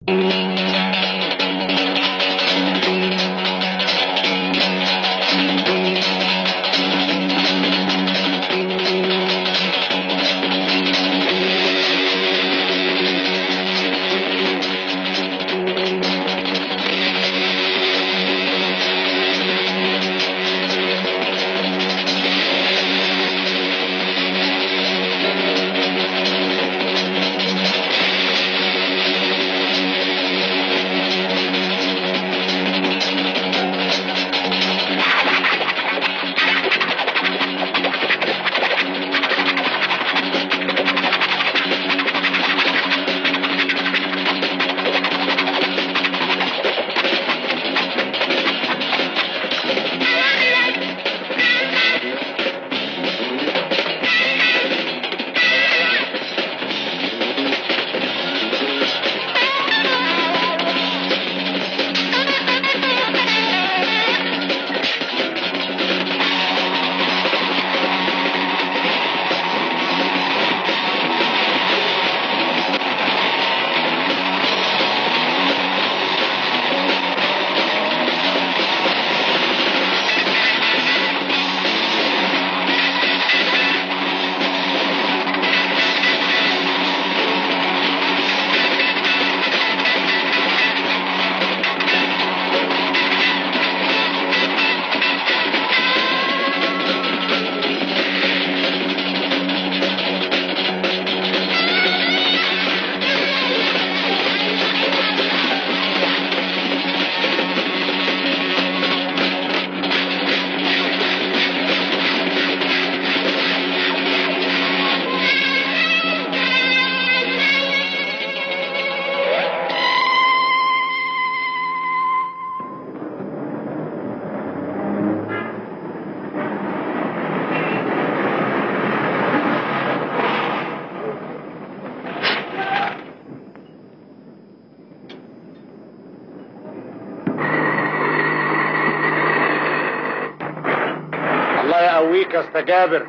الله يقويك يا اسطى جابر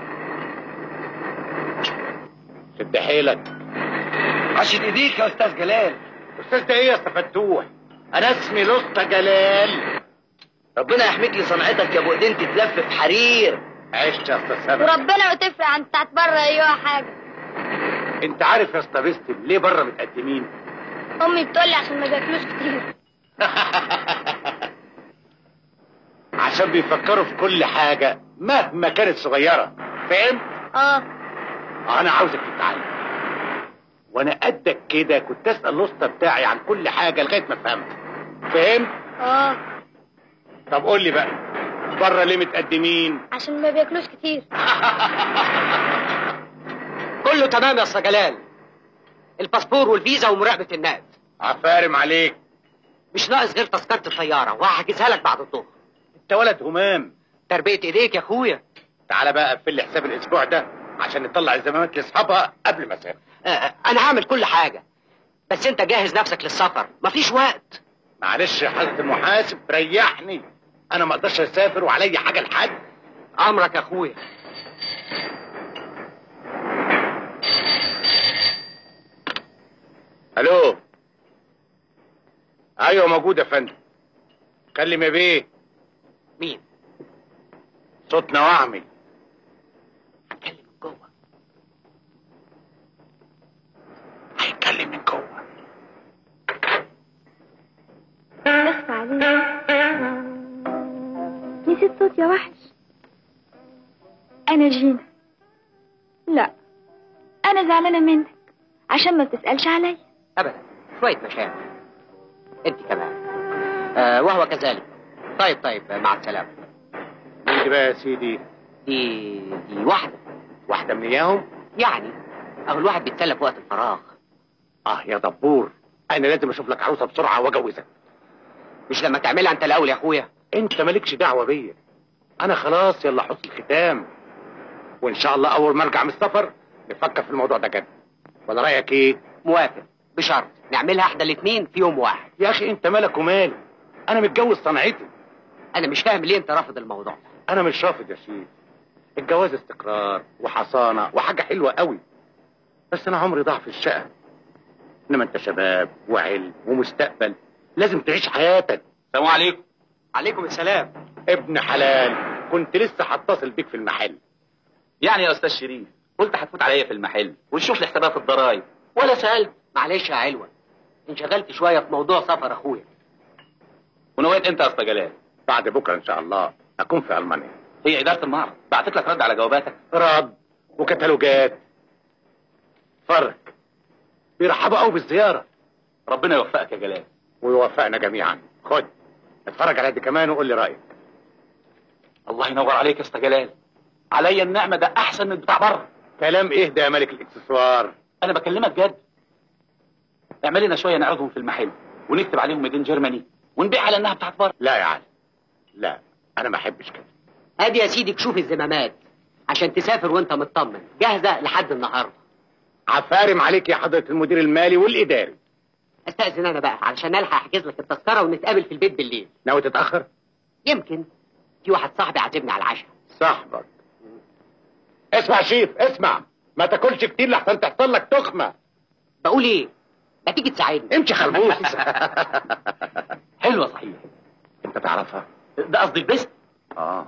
شد حيلك عشان ايديك يا استاذ جلال استاذ ده ايه يا اسطى فتوح انا اسمي الاسطى جلال ربنا يحميك لصنعتك يا ابو ايدين تتلف في حرير عشت يا اسطى سبع وربنا ما تفرق عن بتاعت بره ايوه حاجه انت عارف يا اسطى بستم ليه بره متقدمين امي بتقولي عشان ما بياكلوش كتير عشان بيفكروا في كل حاجة مهما كانت صغيرة فاهم؟ اه انا عاوزك تتعلم وانا قدك كده كنت اسال الاسطى بتاعي عن كل حاجه لغايه ما افهمها فهمت اه طب قول لي بقى بره ليه متقدمين عشان ما بياكلوش كتير كله تمام يا استاذ جلال الباسبور والفيزا ومراقبه الناس عفارم عليك مش ناقص غير تذكره الطياره وهحجزها لك بعد الظهر انت ولد همام تربيه ايديك يا اخويا تعالى بقى قفل لي حساب الاسبوع ده عشان نطلع الزمامات لاصحابها قبل ما اسافر آه، انا هعمل كل حاجه بس انت جهز نفسك للسفر مفيش وقت معلش يا حضره المحاسب ريحني انا ما اقدرش اسافر وعليا حاجه لحد امرك يا اخويا الو ايوه موجود يا فندم كلم يا بيه مين صوتنا وهمي هتكلم من جوه هيتكلم من جوه بس عليك نسيت صوت يا وحش انا جينا لا انا زعلانه منك عشان ما بتسالش عليا ابدا شويه مشاعر انت كمان آه وهو كذلك طيب طيب مع السلامه مين دي بقى يا سيدي دي دي واحده واحده من اياهم يعني اهو الواحد بيتسلى في وقت الفراغ اه يا دبور انا لازم اشوف لك عروسه بسرعه واجوزك مش لما تعملها انت الاول يا اخويا انت مالكش دعوه بيا انا خلاص يلا حسن الختام وان شاء الله اول ما ارجع من السفر نفكر في الموضوع ده جد ولا رايك ايه موافق بشرط نعملها احنا الاثنين في يوم واحد يا اخي انت مالك ومالي انا متجوز صنعتي انا مش فاهم ليه انت رافض الموضوع ده انا مش رافض يا شيخ الجواز استقرار وحصانه وحاجه حلوه قوي بس انا عمري ضاع في الشقه انما انت شباب وعلم ومستقبل لازم تعيش حياتك السلام عليكم عليكم السلام ابن حلال كنت لسه هتصل بيك في المحل يعني يا استاذ شريف قلت هتفوت عليا في المحل ونشوف لي حسابات الضرايب ولا سألت معلش يا علوة انشغلت شوية في موضوع سفر أخويا ونويت امتى يا اسطى جلال بعد بكره ان شاء الله اكون في المانيا هي اداره المعرض بعتت لك رد على جواباتك رد وكتالوجات فرق بيرحبوا قوي بالزياره ربنا يوفقك يا جلال ويوفقنا جميعا خد اتفرج على دي كمان وقول لي رايك الله ينور عليك يا اسطى جلال عليا النعمه ده احسن من بتاع بره كلام ايه ده يا ملك الاكسسوار انا بكلمك جد اعمل لنا شويه نعرضهم في المحل ونكتب عليهم ميدين جيرماني ونبيع على انها بتاعت بره لا يا علي لا انا ما احبش كده ادي يا سيدي تشوف الزمامات عشان تسافر وانت مطمن جاهزة لحد النهاردة عفارم عليك يا حضره المدير المالي والاداري استأذن انا بقى علشان الحق احجز لك التذكرة ونتقابل في البيت بالليل ناوي تتاخر يمكن في واحد صاحبي عازمني على العشاء صاحبك اسمع شيف اسمع ما تاكلش كتير لحسن تحصل لك تخمه بقول ايه ما تيجي تساعدني امشي خلبوس حلوه صحيح انت تعرفها ده قصدي البست اه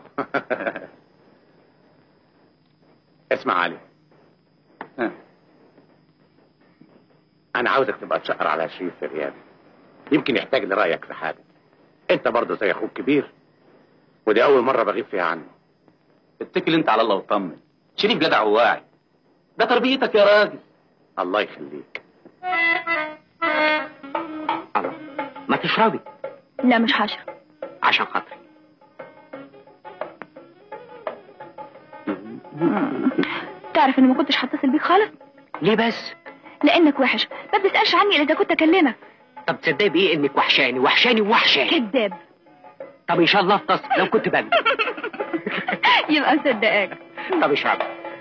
اسمع علي ها. انا عاوزك تبقى تشقر على شريف في الرياض يمكن يحتاج لرايك في حاجه انت برضه زي اخوك كبير ودي اول مره بغيب فيها عنه اتكل انت على الله وطمن شريف جدع وواعي ده تربيتك يا راجل الله يخليك ما تشربي لا مش هشرب عشان خاطري تعرف اني ما كنتش هتصل بيك خالص ليه بس لانك وحش ما بتسالش عني الا اذا كنت اكلمك طب تصدقي بايه انك وحشاني وحشاني ووحشاني كذاب طب ان شاء الله اتصل لو كنت بني يبقى مصدقاك طب اشربي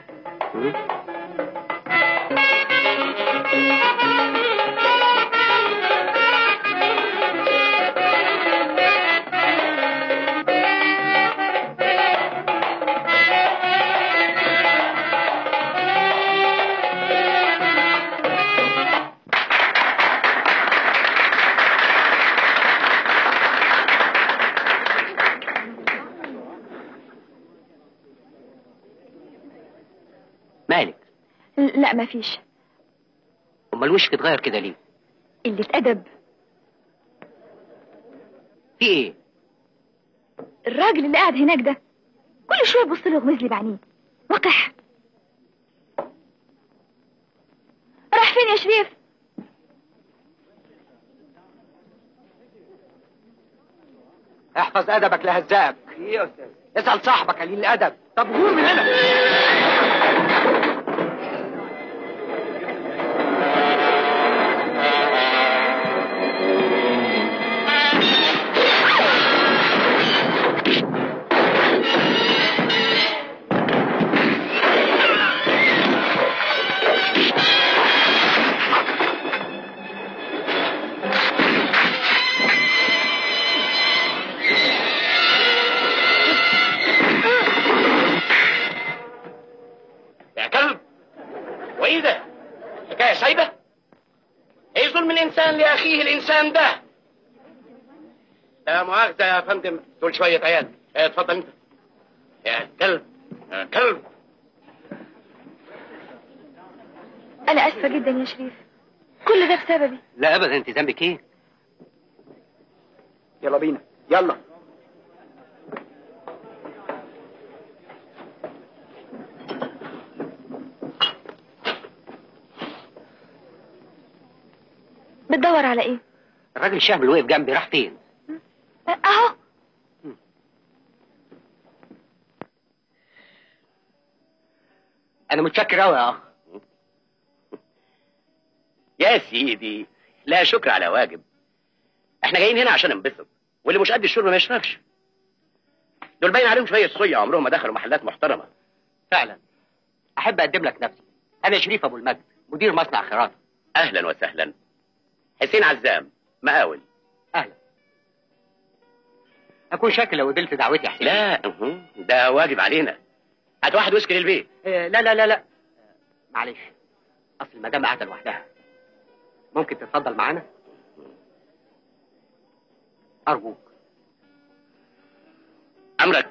مالك لا ما فيش امال وشك اتغير كده ليه قلة ادب في ايه الراجل اللي قاعد هناك ده كل شويه يبص له يغمز لي بعينيه وقح راح فين يا شريف احفظ ادبك لهزاك ايه يا استاذ اسال صاحبك قليل الادب طب غور من هنا يا كلب وايه ده حكايه سايبه ايه ظلم الانسان لاخيه الانسان ده لا مؤاخذه يا فندم دول شويه عيال اه، اتفضل انت يا كلب يا كلب انا اسفه جدا يا شريف كل ده بسببي لا ابدا انت ذنبك ايه يلا بينا يلا بتدور على ايه الراجل الشهم اللي وقف جنبي راح فين اهو انا متشكر قوي يا اخ يا سيدي لا شكر على واجب احنا جايين هنا عشان ننبسط واللي مش قد الشرب ما يشربش دول باين عليهم شويه صيع عمرهم ما دخلوا محلات محترمه فعلا احب اقدم لك نفسي انا شريف ابو المجد مدير مصنع خراطه اهلا وسهلا حسين عزام مقاول اهلا اكون شاكر لو قبلت دعوتي يا حسين لا اهو، ده واجب علينا هات واحد ويسكي للبيت آه، لا لا لا لا آه، معلش اصل المدام قاعده لوحدها ممكن تتفضل معانا ارجوك امرك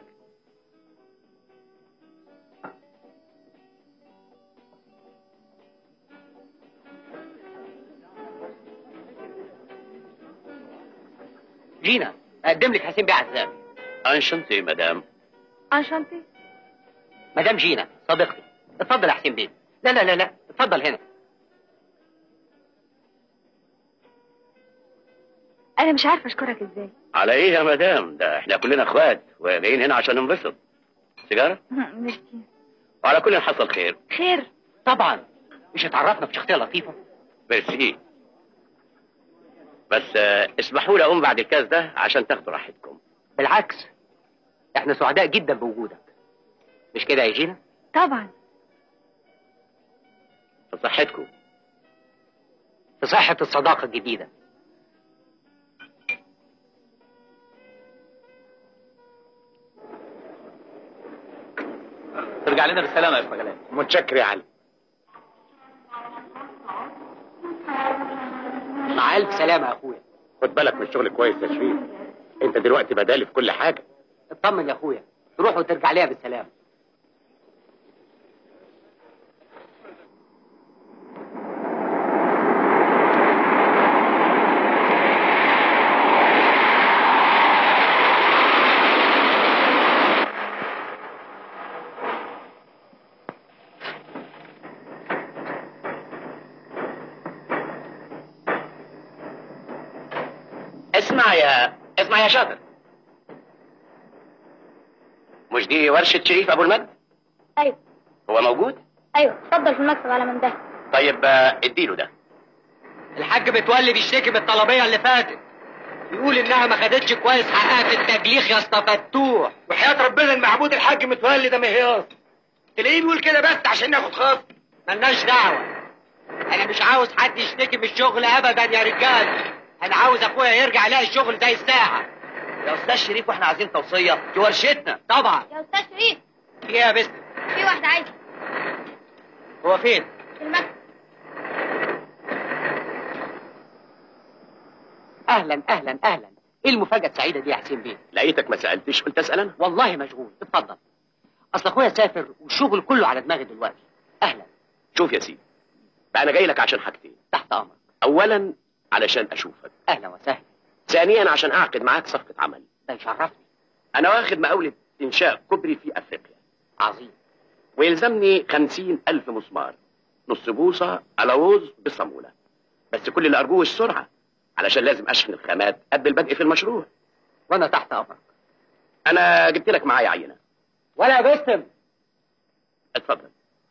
جينا اقدم لك حسين بيه عزام انشنتي مدام انشانتي مدام جينا صديقتي اتفضل يا حسين بيه لا لا لا لا اتفضل هنا انا مش عارفه اشكرك ازاي على ايه يا مدام ده احنا كلنا اخوات وجايين هنا عشان ننبسط سيجاره ميرسي وعلى كل حصل خير خير طبعا مش اتعرفنا بشخصيه لطيفه ميرسي بس آه، اسمحوا لي اقوم بعد الكاس ده عشان تاخدوا راحتكم بالعكس احنا سعداء جدا بوجودك مش كده يا جينا طبعا في صحتكم في صحه الصداقه الجديده ترجع لنا بالسلامه يا استاذ جلال متشكر يا علي مع الف سلامه يا اخويا خد بالك من الشغل كويس يا شريف انت دلوقتي بدالي في كل حاجه اطمن يا اخويا تروح وترجع ليها بالسلامه اسمع يا اسمع يا شاطر مش دي ورشة شريف أبو المجد؟ ايوه هو موجود؟ ايوه اتفضل في المكتب على من ده طيب آه، اديله ده الحاج متولي بيشتكي من الطلبيه اللي فاتت يقول انها ما خدتش كويس حقها في التجليخ يا اسطى فتوح وحياة ربنا المعبود الحاج متولي ده مهياص تلاقيه بيقول كده بس عشان ناخد خاص ملناش دعوه انا مش عاوز حد يشتكي من الشغل ابدا يا رجال انا عاوز اخويا يرجع يلاقي الشغل زي الساعه يا أستاذ شريف وإحنا عايزين توصية دي ورشتنا طبعا يا استاذ شريف في ايه يا بس في واحده عايزه هو فين في المكتب اهلا اهلا اهلا ايه المفاجاه السعيده دي يا حسين بيه لقيتك ما سألتش قلت أسأل أنا والله مشغول اتفضل اصل اخويا سافر والشغل كله على دماغي دلوقتي اهلا شوف يا سيدي بقى أنا جاي لك عشان حاجتين تحت امرك أولا علشان أشوفك اهلا وسهلا ثانيا عشان أعقد معاك صفقة عمل ده يشرفني أنا واخد مقاولة إنشاء كوبري في أفريقيا عظيم ويلزمني خمسين ألف مسمار نص بوصة ألاوز بالصامولة بس كل اللي أرجوه السرعة علشان لازم أشحن الخامات قبل البدء في المشروع وانا تحت امرك أنا جبت لك معايا عينة ولا يا بسم اتفضل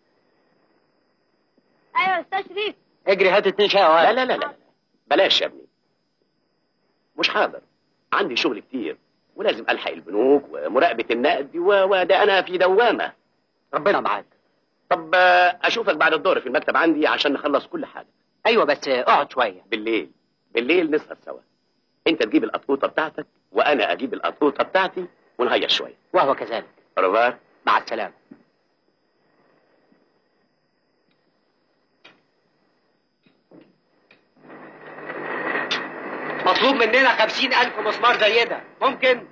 ايوه يا استاذ شريف اجري هات اتنين شاي لا وهات لا لا لا بلاش يا ابني مش حاضر عندي شغل كتير ولازم ألحق البنوك ومراقبة النقد و- وده أنا في دوامة ربنا معاك طب آه، أشوفك بعد الظهر في المكتب عندي عشان نخلص كل حاجة ايوه بس اقعد شويه بالليل بالليل نسهر سوا انت تجيب القطوطه بتاعتك وانا اجيب القطوطه بتاعتي ونهيص شويه وهو كذلك ربار مع السلامه مطلوب مننا خمسين ألف مسمار زي ده ممكن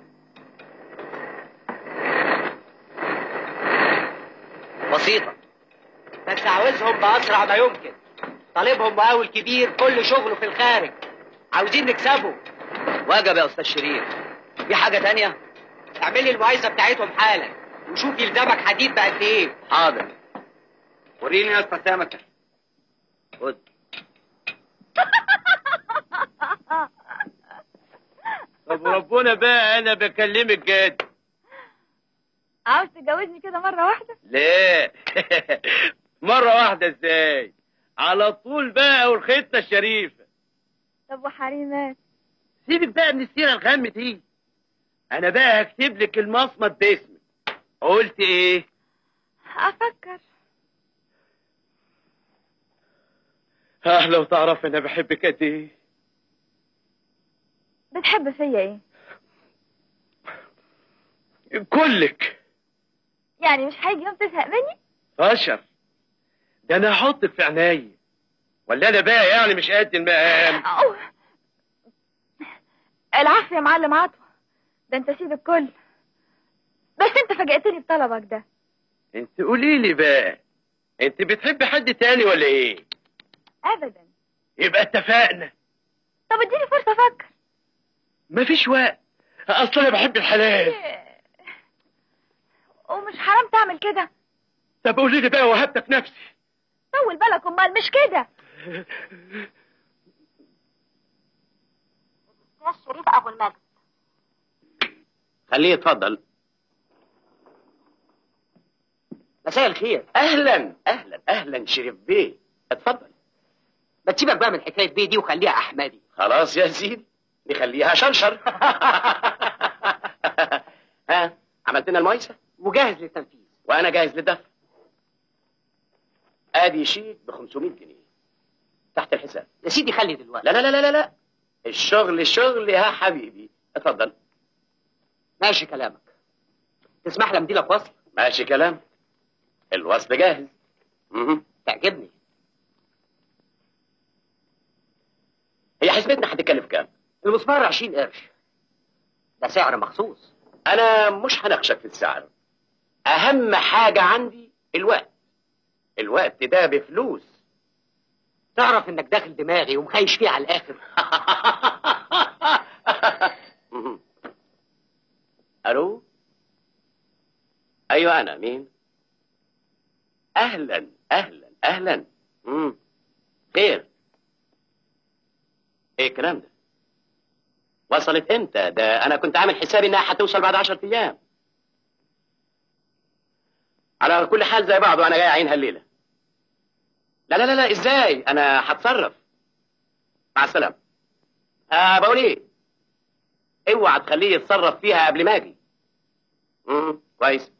بسيطة بس عاوزهم بأسرع ما يمكن طالبهم مقاول كبير كل شغله في الخارج عاوزين نكسبه واجب يا أستاذ شريف في حاجة تانية اعمل لي المقايسة بتاعتهم حالا وشوف يلزمك حديد بقد ايه حاضر وريني يا اسطى سمكه خد طب وربنا بقى انا بكلمك جد عاوز تتجوزني كده مره واحده ليه مرة واحدة ازاي على طول بقى والخطة الشريفة طب وحريمات سيبك بقى من السيرة الغم دي انا بقى هكتب لك المصمت باسمك قلت ايه افكر اه لو تعرف انا بحبك قد ايه بتحب فيا ايه كلك يعني مش هيجي يوم تزهق مني اشر ده انا هحطك في عينيا ولا انا بقى يعني مش قد المقام أوه. العفو يا معلم عطوة ده انت سيد الكل بس انت فاجأتني بطلبك ده انت قولي لي بقى انت بتحب حد تاني ولا ايه ابدا يبقى اتفقنا طب اديني فرصة افكر مفيش وقت اصلا انا بحب الحلال ومش حرام تعمل كده طب قولي لي بقى وهبتك نفسي طول بالك امال مش كده يا شريف ابو المجد خليه يتفضل مساء الخير اهلا اهلا اهلا شريف بيه اتفضل ما تسيبك بقى من حكايه بيه دي وخليها احمدي خلاص يا سيدي نخليها شنشر ها عملت لنا المايسه وجاهز للتنفيذ وانا جاهز للدفع ادي شيك ب 500 جنيه تحت الحساب يا سيدي خلي دلوقتي لا لا لا لا لا الشغل شغل يا حبيبي اتفضل ماشي كلامك تسمح لي امدي لك وصل ماشي كلام الوصل جاهز مهم. تعجبني هي حسبتنا هتتكلف كام المسمار 20 قرش ده سعر مخصوص انا مش هناقشك في السعر اهم حاجة عندي الوقت الوقت ده بفلوس تعرف انك داخل دماغي ومخيش فيه على الاخر مهم. الو ايوه انا مين اهلا اهلا اهلا مم. خير ايه الكلام ده وصلت امتى ده انا كنت عامل حسابي انها هتوصل بعد عشرة ايام على كل حال زي بعض وانا جاي اعينها الليله لا لا لا لا ازاي انا هتصرف مع السلامه آه بقول ايه اوعى تخليه يتصرف فيها قبل ما اجي امم كويس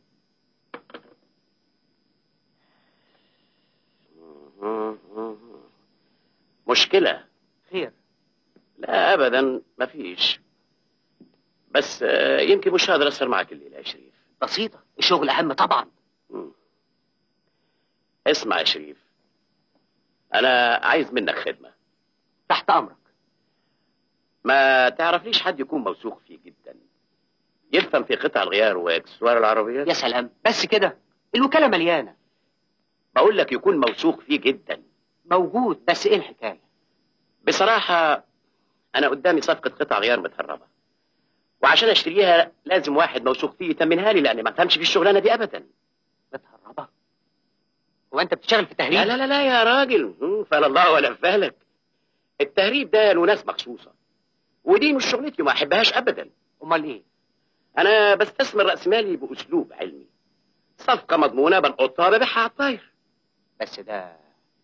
مشكلة خير لا أبدا مفيش بس آه، يمكن مش هقدر أسهر معك الليلة يا شريف بسيطه الشغل اهم طبعا مم. اسمع يا شريف أنا عايز منك خدمة تحت امرك ما تعرفليش حد يكون موثوق فيه جدا يفهم في قطع الغيار واكسسوار العربيات يا سلام بس كده الوكاله مليانه بقول لك يكون موثوق فيه جدا موجود بس ايه الحكايه بصراحة أنا قدامي صفقة قطع غيار متهربة وعشان أشتريها لازم واحد موثوق فيه يتمنها لي لأني ما فهمش في الشغلانة دي أبدا متهربه هو انت بتشتغل في تهريب لا لا لا لا يا راجل مم، فلا الله ولا فالك التهريب ده له ناس مخصوصة ودي مش شغلتي وما أحبهاش أبدا امال ايه أنا بستثمر رأس مالي بأسلوب علمي صفقة مضمونة بنقطها ببيعها على الطاير بس ده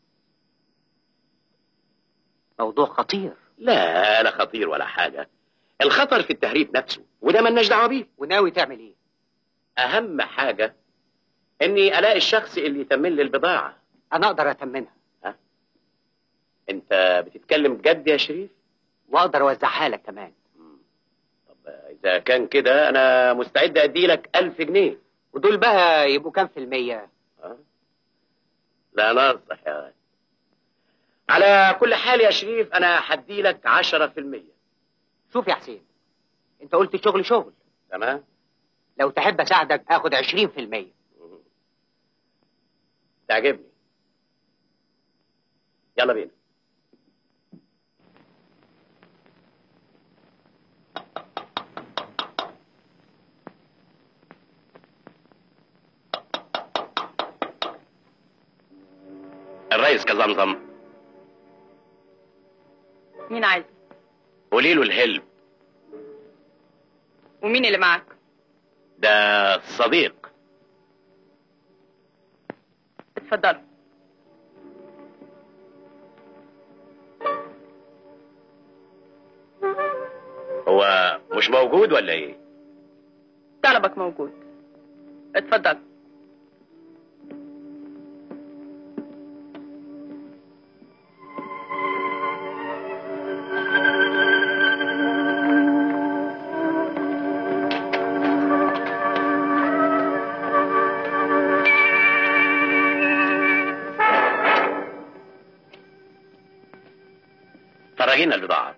موضوع خطير لا لا خطير ولا حاجة الخطر في التهريب نفسه وده ملناش دعوة بيه وناوي تعمل ايه أهم حاجة إني ألاقي الشخص اللي يتمن لي البضاعة انا اقدر اتمنها أنت بتتكلم جد يا شريف؟ واقدر اوزعها لك كمان طب إذا كان كده أنا مستعد أدي لك ألف جنيه ودول بقى يبقوا كام في المية أه؟ لا نصح يا غالي على كل حال يا شريف أنا هدي لك عشرة في المية شوف يا حسين انت قلت شغل شغل تمام؟ لو تحب اساعدك اخد عشرين في المية مم. تعجبني يلا بينا الرئيس كزمزم مين عايز قولي له الهلب ومين اللي معاك ده صديق اتفضل هو مش موجود ولا ايه؟ طلبك موجود اتفضل لقينا البضاعة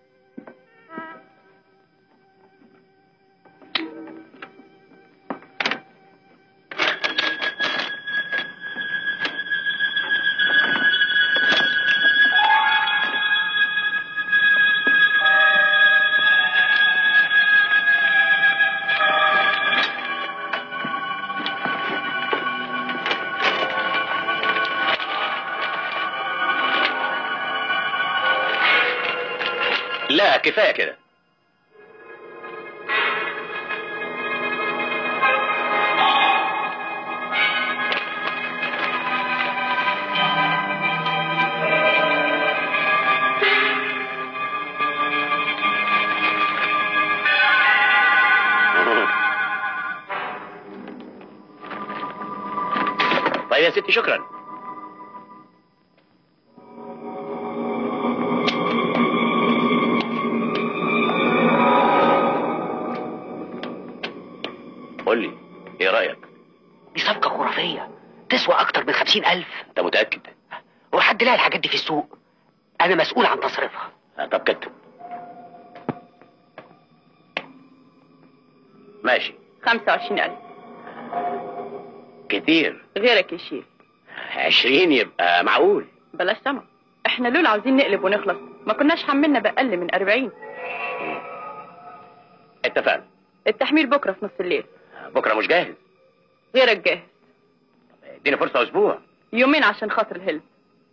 لا كفاية كده طيب يا ستي شكرا قول لي ايه رايك دي صفقة خرافية تسوى أكتر من خمسين ألف انت متاكد هو حد لاقي الحاجات دي في السوق أنا مسؤول عن تصريفها آه، طب كتب ماشي 25000 كتير غيرك يشيل عشرين يبقى معقول بلاش سما احنا لولا عاوزين نقلب ونخلص ما كناش حملنا بأقل من 40 اتفقنا التحميل بكرة في نص الليل بكره مش جاهز غيرك جاهز اديني فرصه اسبوع يومين عشان خاطر الهلب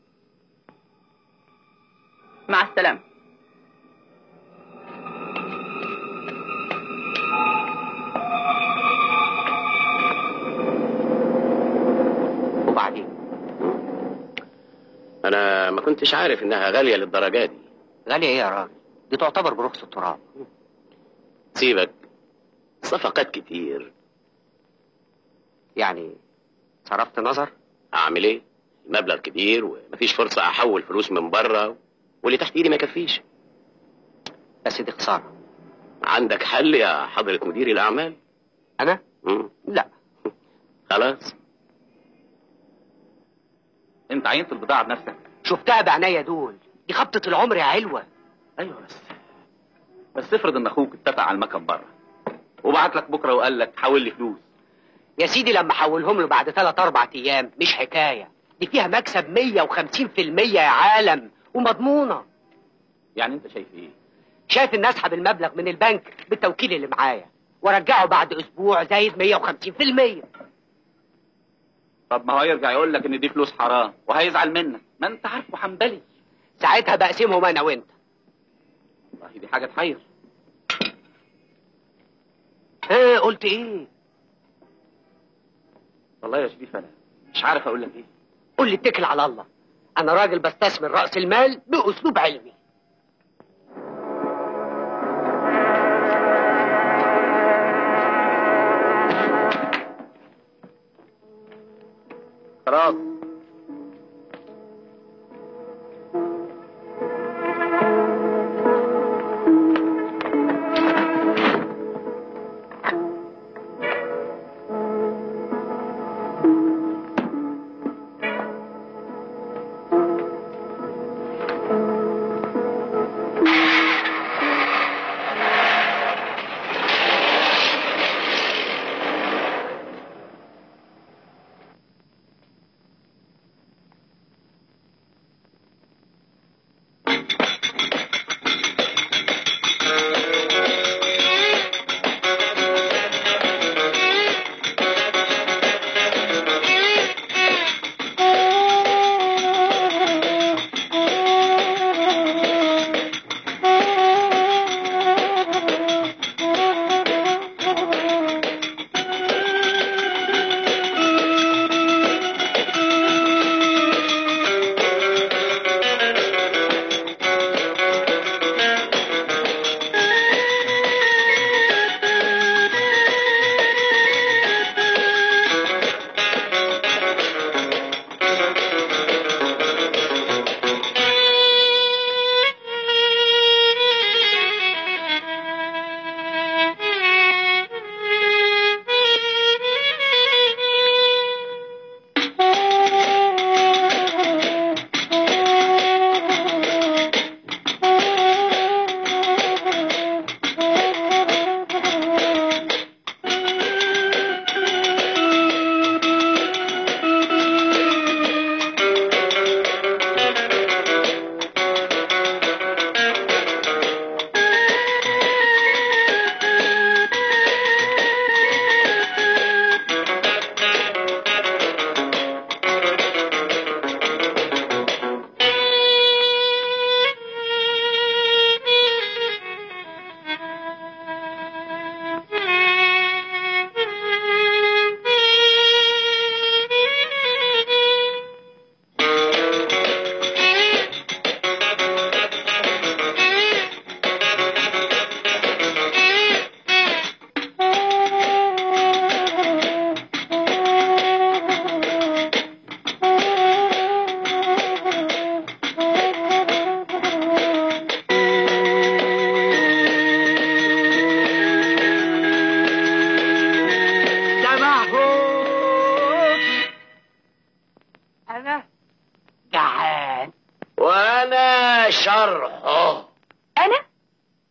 مع السلامة وبعدين انا ما كنتش عارف انها غاليه للدرجه دي غالية إيه يا راجل دي تعتبر برخص التراب سيبك صفقات كتير يعني صرفت نظر اعمل ايه المبلغ كبير ومفيش فرصه احول فلوس من بره واللي تحت ايدي ما يكفيش بس دي خسارة عندك حل يا حضره مدير الاعمال أنا مم. لا خلاص انت عينت البضاعه بنفسك شفتها بعناية دول دي خبطة العمر يا علوة ايوه بس بس افرض ان اخوك اتفق على المكن بره وبعت لك بكره وقال لك حول لي فلوس يا سيدي لما حولهم له بعد ثلاث أربع أيام مش حكاية دي فيها مكسب 150% يا عالم ومضمونة يعني انت شايف ايه شايف ان اسحب المبلغ من البنك بالتوكيل اللي معايا وارجعه بعد اسبوع زايد 150% طب ما هو يرجع يقول لك ان دي فلوس حرام وهيزعل منك ما انت عارفه حنبلي ساعتها بقسمهم انا وانت والله دي حاجه تحير ها قلت ايه والله يا شريف انا مش عارف اقول لك ايه قول لي اتكل على الله انا راجل بستثمر راس المال باسلوب علمي خلاص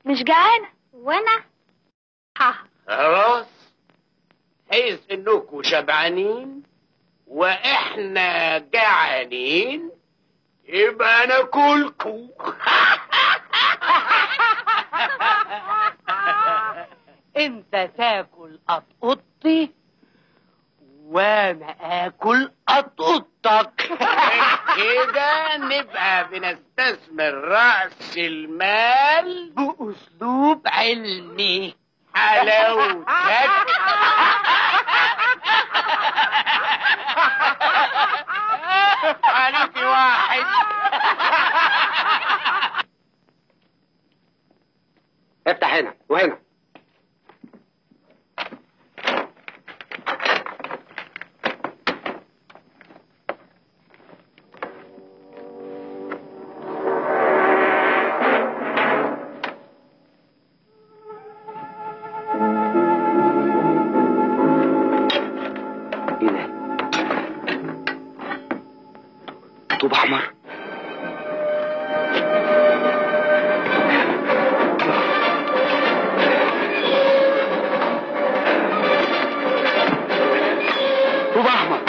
مش جعانة وانا ها خلاص حيث انكم شبعانين واحنا جعانين يبقى ناكلكم انت تاكل قطقطي وانا اكل قطقطك كده نبقى بنستثمر رأس المال باسلوب علمي حلاوتك عليك واحد افتح هنا وهنا ايه ده؟ طوب احمر طوب احمر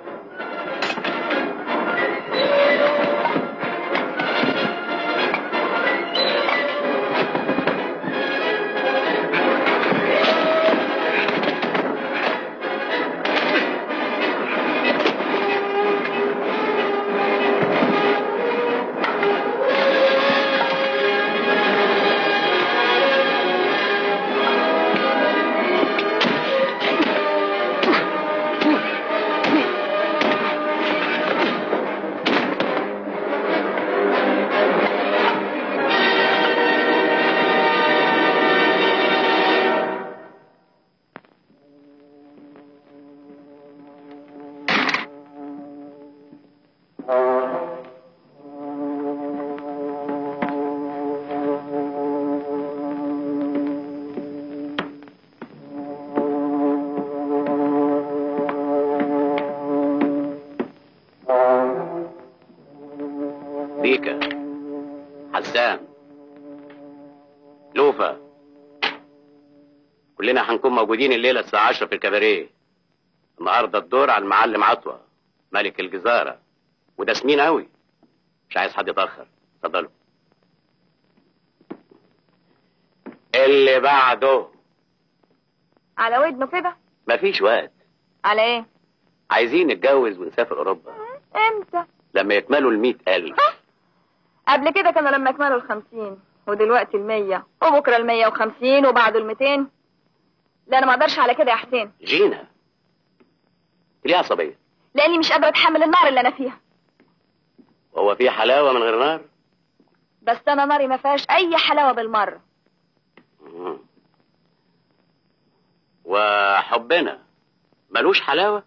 بيكا حسان لوفا كلنا هنكون موجودين الليلة الساعة 10 في الكباريه النهاردة الدور على المعلم عطوة ملك الجزارة وده سمين قوي مش عايز حد يتأخر اتفضلوا اللي بعده على ودنه كده مفيش وقت على ايه عايزين نتجوز ونسافر أوروبا امتى لما يكملوا المئة ألف قبل كده كانوا لما يكملوا الخمسين ودلوقتي المية وبكرة المية وخمسين وبعده الميتين لا انا ما اقدرش على كده يا حسين جينا ليه عصبية لاني مش قادرة اتحمل النار اللي انا فيها هو في حلاوة من غير نار بس انا ناري ما فيهاش اي حلاوة بالمرة مم. وحبنا ملوش حلاوة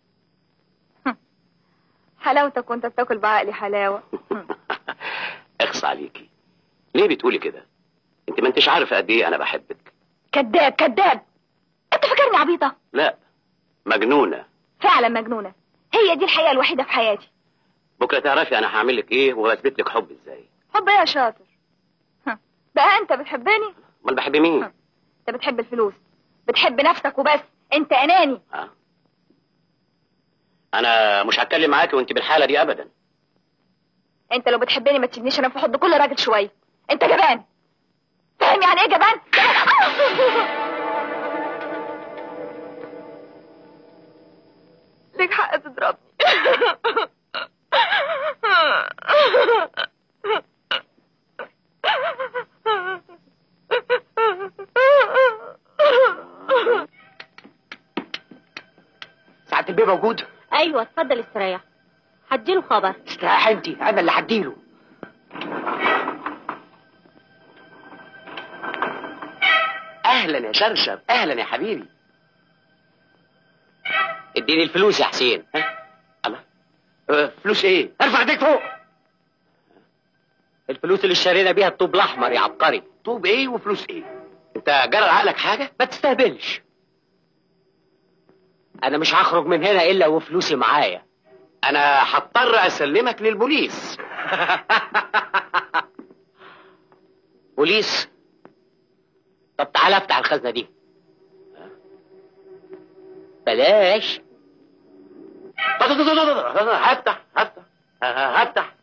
حلاوتك وانت بتاكل بعقلي حلاوة اخص عليكي ليه بتقولي كده انت ما انتش عارفه قد ايه انا بحبك كذاب كذاب انت فاكرني عبيطة لا مجنونه فعلا مجنونة هي دي الحقيقة الوحيدة في حياتي بكره تعرفي انا هعمل لك ايه وهثبت لك حب ازاي حب ايه يا شاطر ها، بقى انت بتحبني امال بحب مين انت بتحب الفلوس بتحب نفسك وبس انت اناني ها؟ انا مش هتكلم معاكي وانت بالحاله دي ابدا انت لو بتحبني ما تسيبنيش انا في حضن كل راجل شويه انت جبان فاهم يعني ايه جبان ليك حق تضربني ساعة البيه موجود ايوه اتفضل استريح هديله خبر استريح انت انا اللي هديله اهلا يا شرشب اهلا يا حبيبي اديني الفلوس يا حسين الله أه، فلوس ايه ارفع ايديك فوق الفلوس اللي اشترينا بيها الطوب الاحمر يا عبقري طوب ايه وفلوس ايه انت جرى عقلك حاجه ما تستهبلش انا مش هخرج من هنا الا وفلوسي معايا انا هضطر اسلمك للبوليس بوليس تعال افتح الخزنه دي بلاش طب- طب- طب- طب- طب- هفتح هفتح ه- ه- هفتح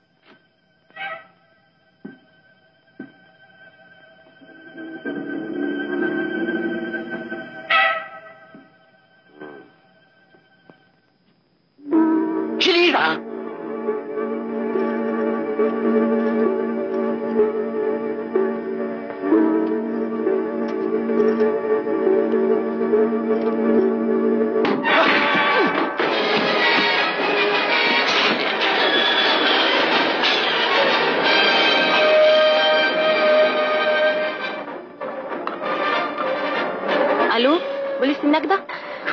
شيل ايدك الو بوليس النجدة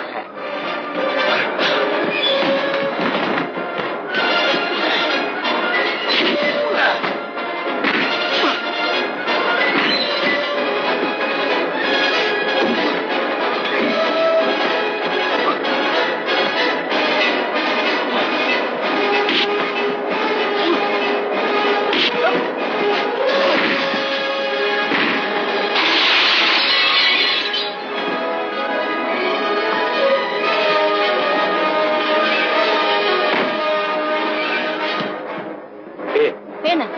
ايه هنا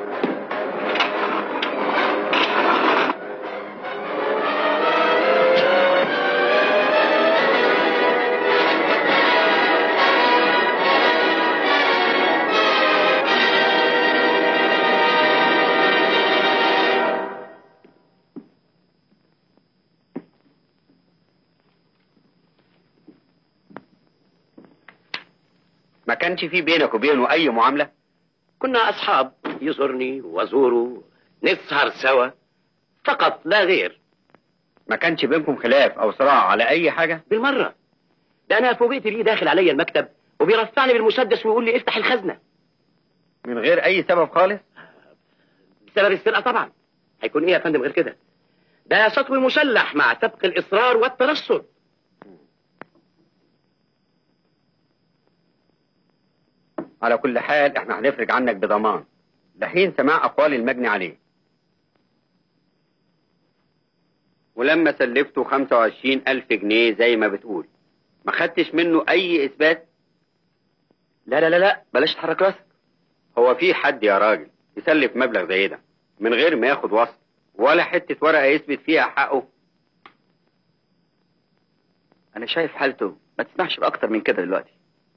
ما كانش في بينك وبينه اي معامله كنا اصحاب يزورني وازوره نسهر سوا فقط لا غير ما كانش بينكم خلاف او صراع على اي حاجه بالمره ده انا فوجئت بيه داخل عليا المكتب وبيرفعني بالمسدس ويقول لي افتح الخزنه من غير اي سبب خالص بسبب السرقه طبعا هيكون ايه يا فندم غير كده ده سطو مسلح مع سبق الاصرار والترصد على كل حال احنا هنفرج عنك بضمان لحين سماع اقوال المجني عليه ولما سلفته 25 ألف جنيه زي ما بتقول ما خدتش منه أي إثبات لا لا لا لا بلاش تحرك راسك هو في حد يا راجل يسلف مبلغ زي ده من غير ما ياخد وصل ولا حتة ورقة يثبت فيها حقه أنا شايف حالته ما تسمحش بأكتر من كده دلوقتي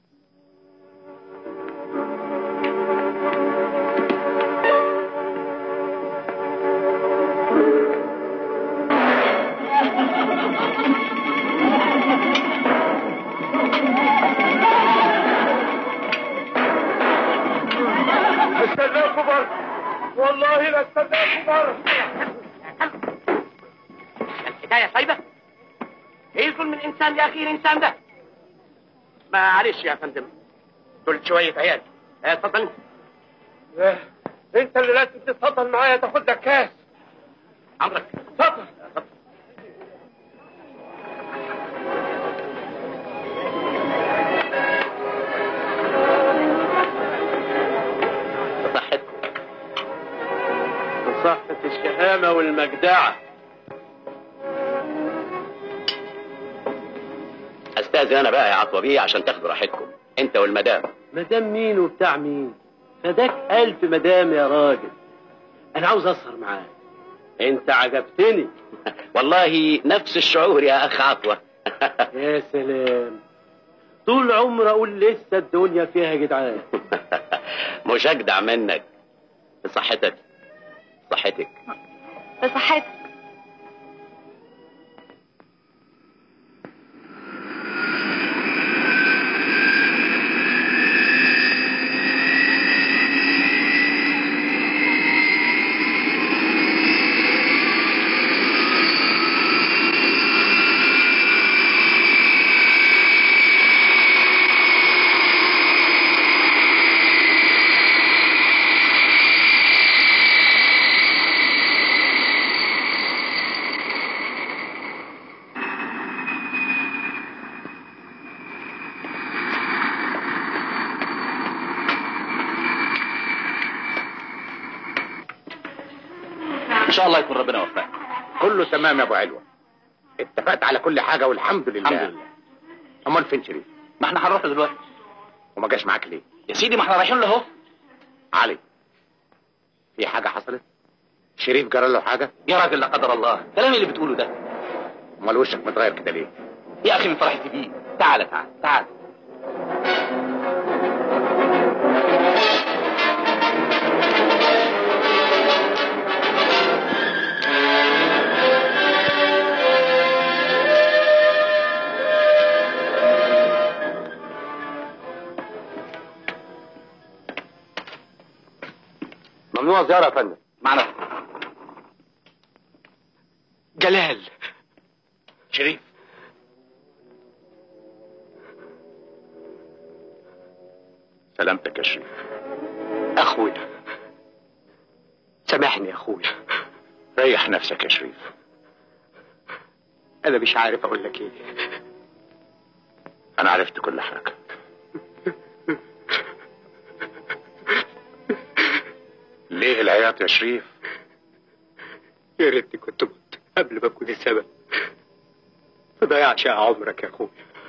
استناكم بره والله لا استناكم بره الحكاية سايبة ايه ظلم الانسان لاخيه الانسان ده معلش يا فندم دول شوية عيال اه، اتفضل لا، انت اللي لازم تتفضل معايا تاخد لك كاس عمرك اتفضل بصحتكم صحة الشهامة والمجدعة استاذن انا بقى يا عطوة بيه عشان تاخدوا راحتكم انت والمدام مدام مين وبتاع مين فداك ألف مدام يا راجل أنا عاوز أسهر معاك أنت عجبتني والله نفس الشعور يا اخ عطوة يا سلام طول عمري أقول لسه الدنيا فيها جدعان مش اجدع منك بصحتك صحتك بصحتك ان شاء الله يكون ربنا وفقك كله تمام يا ابو علوه اتفقت على كل حاجه والحمد لله الحمد لله امال فين شريف ما احنا هنروح له دلوقتي وما جاش معاك ليه يا سيدي ما احنا رايحين له اهو علي في حاجه حصلت شريف جرى له حاجه يا راجل لا قدر الله الكلام اللي بتقوله ده امال وشك متغير كده ليه يا اخي من فرحتي بيه تعال تعال تعال ممنوع زياره يا فندم معنا جلال شريف سلامتك يا شريف اخويا سامحني يا اخويا ريح نفسك يا شريف انا مش عارف اقول لك ايه انا عرفت كل حاجه ليه العياط يا شريف يا ريتني كنت مت قبل ما اكون السبب في ضياع شقة عمرك يا اخويا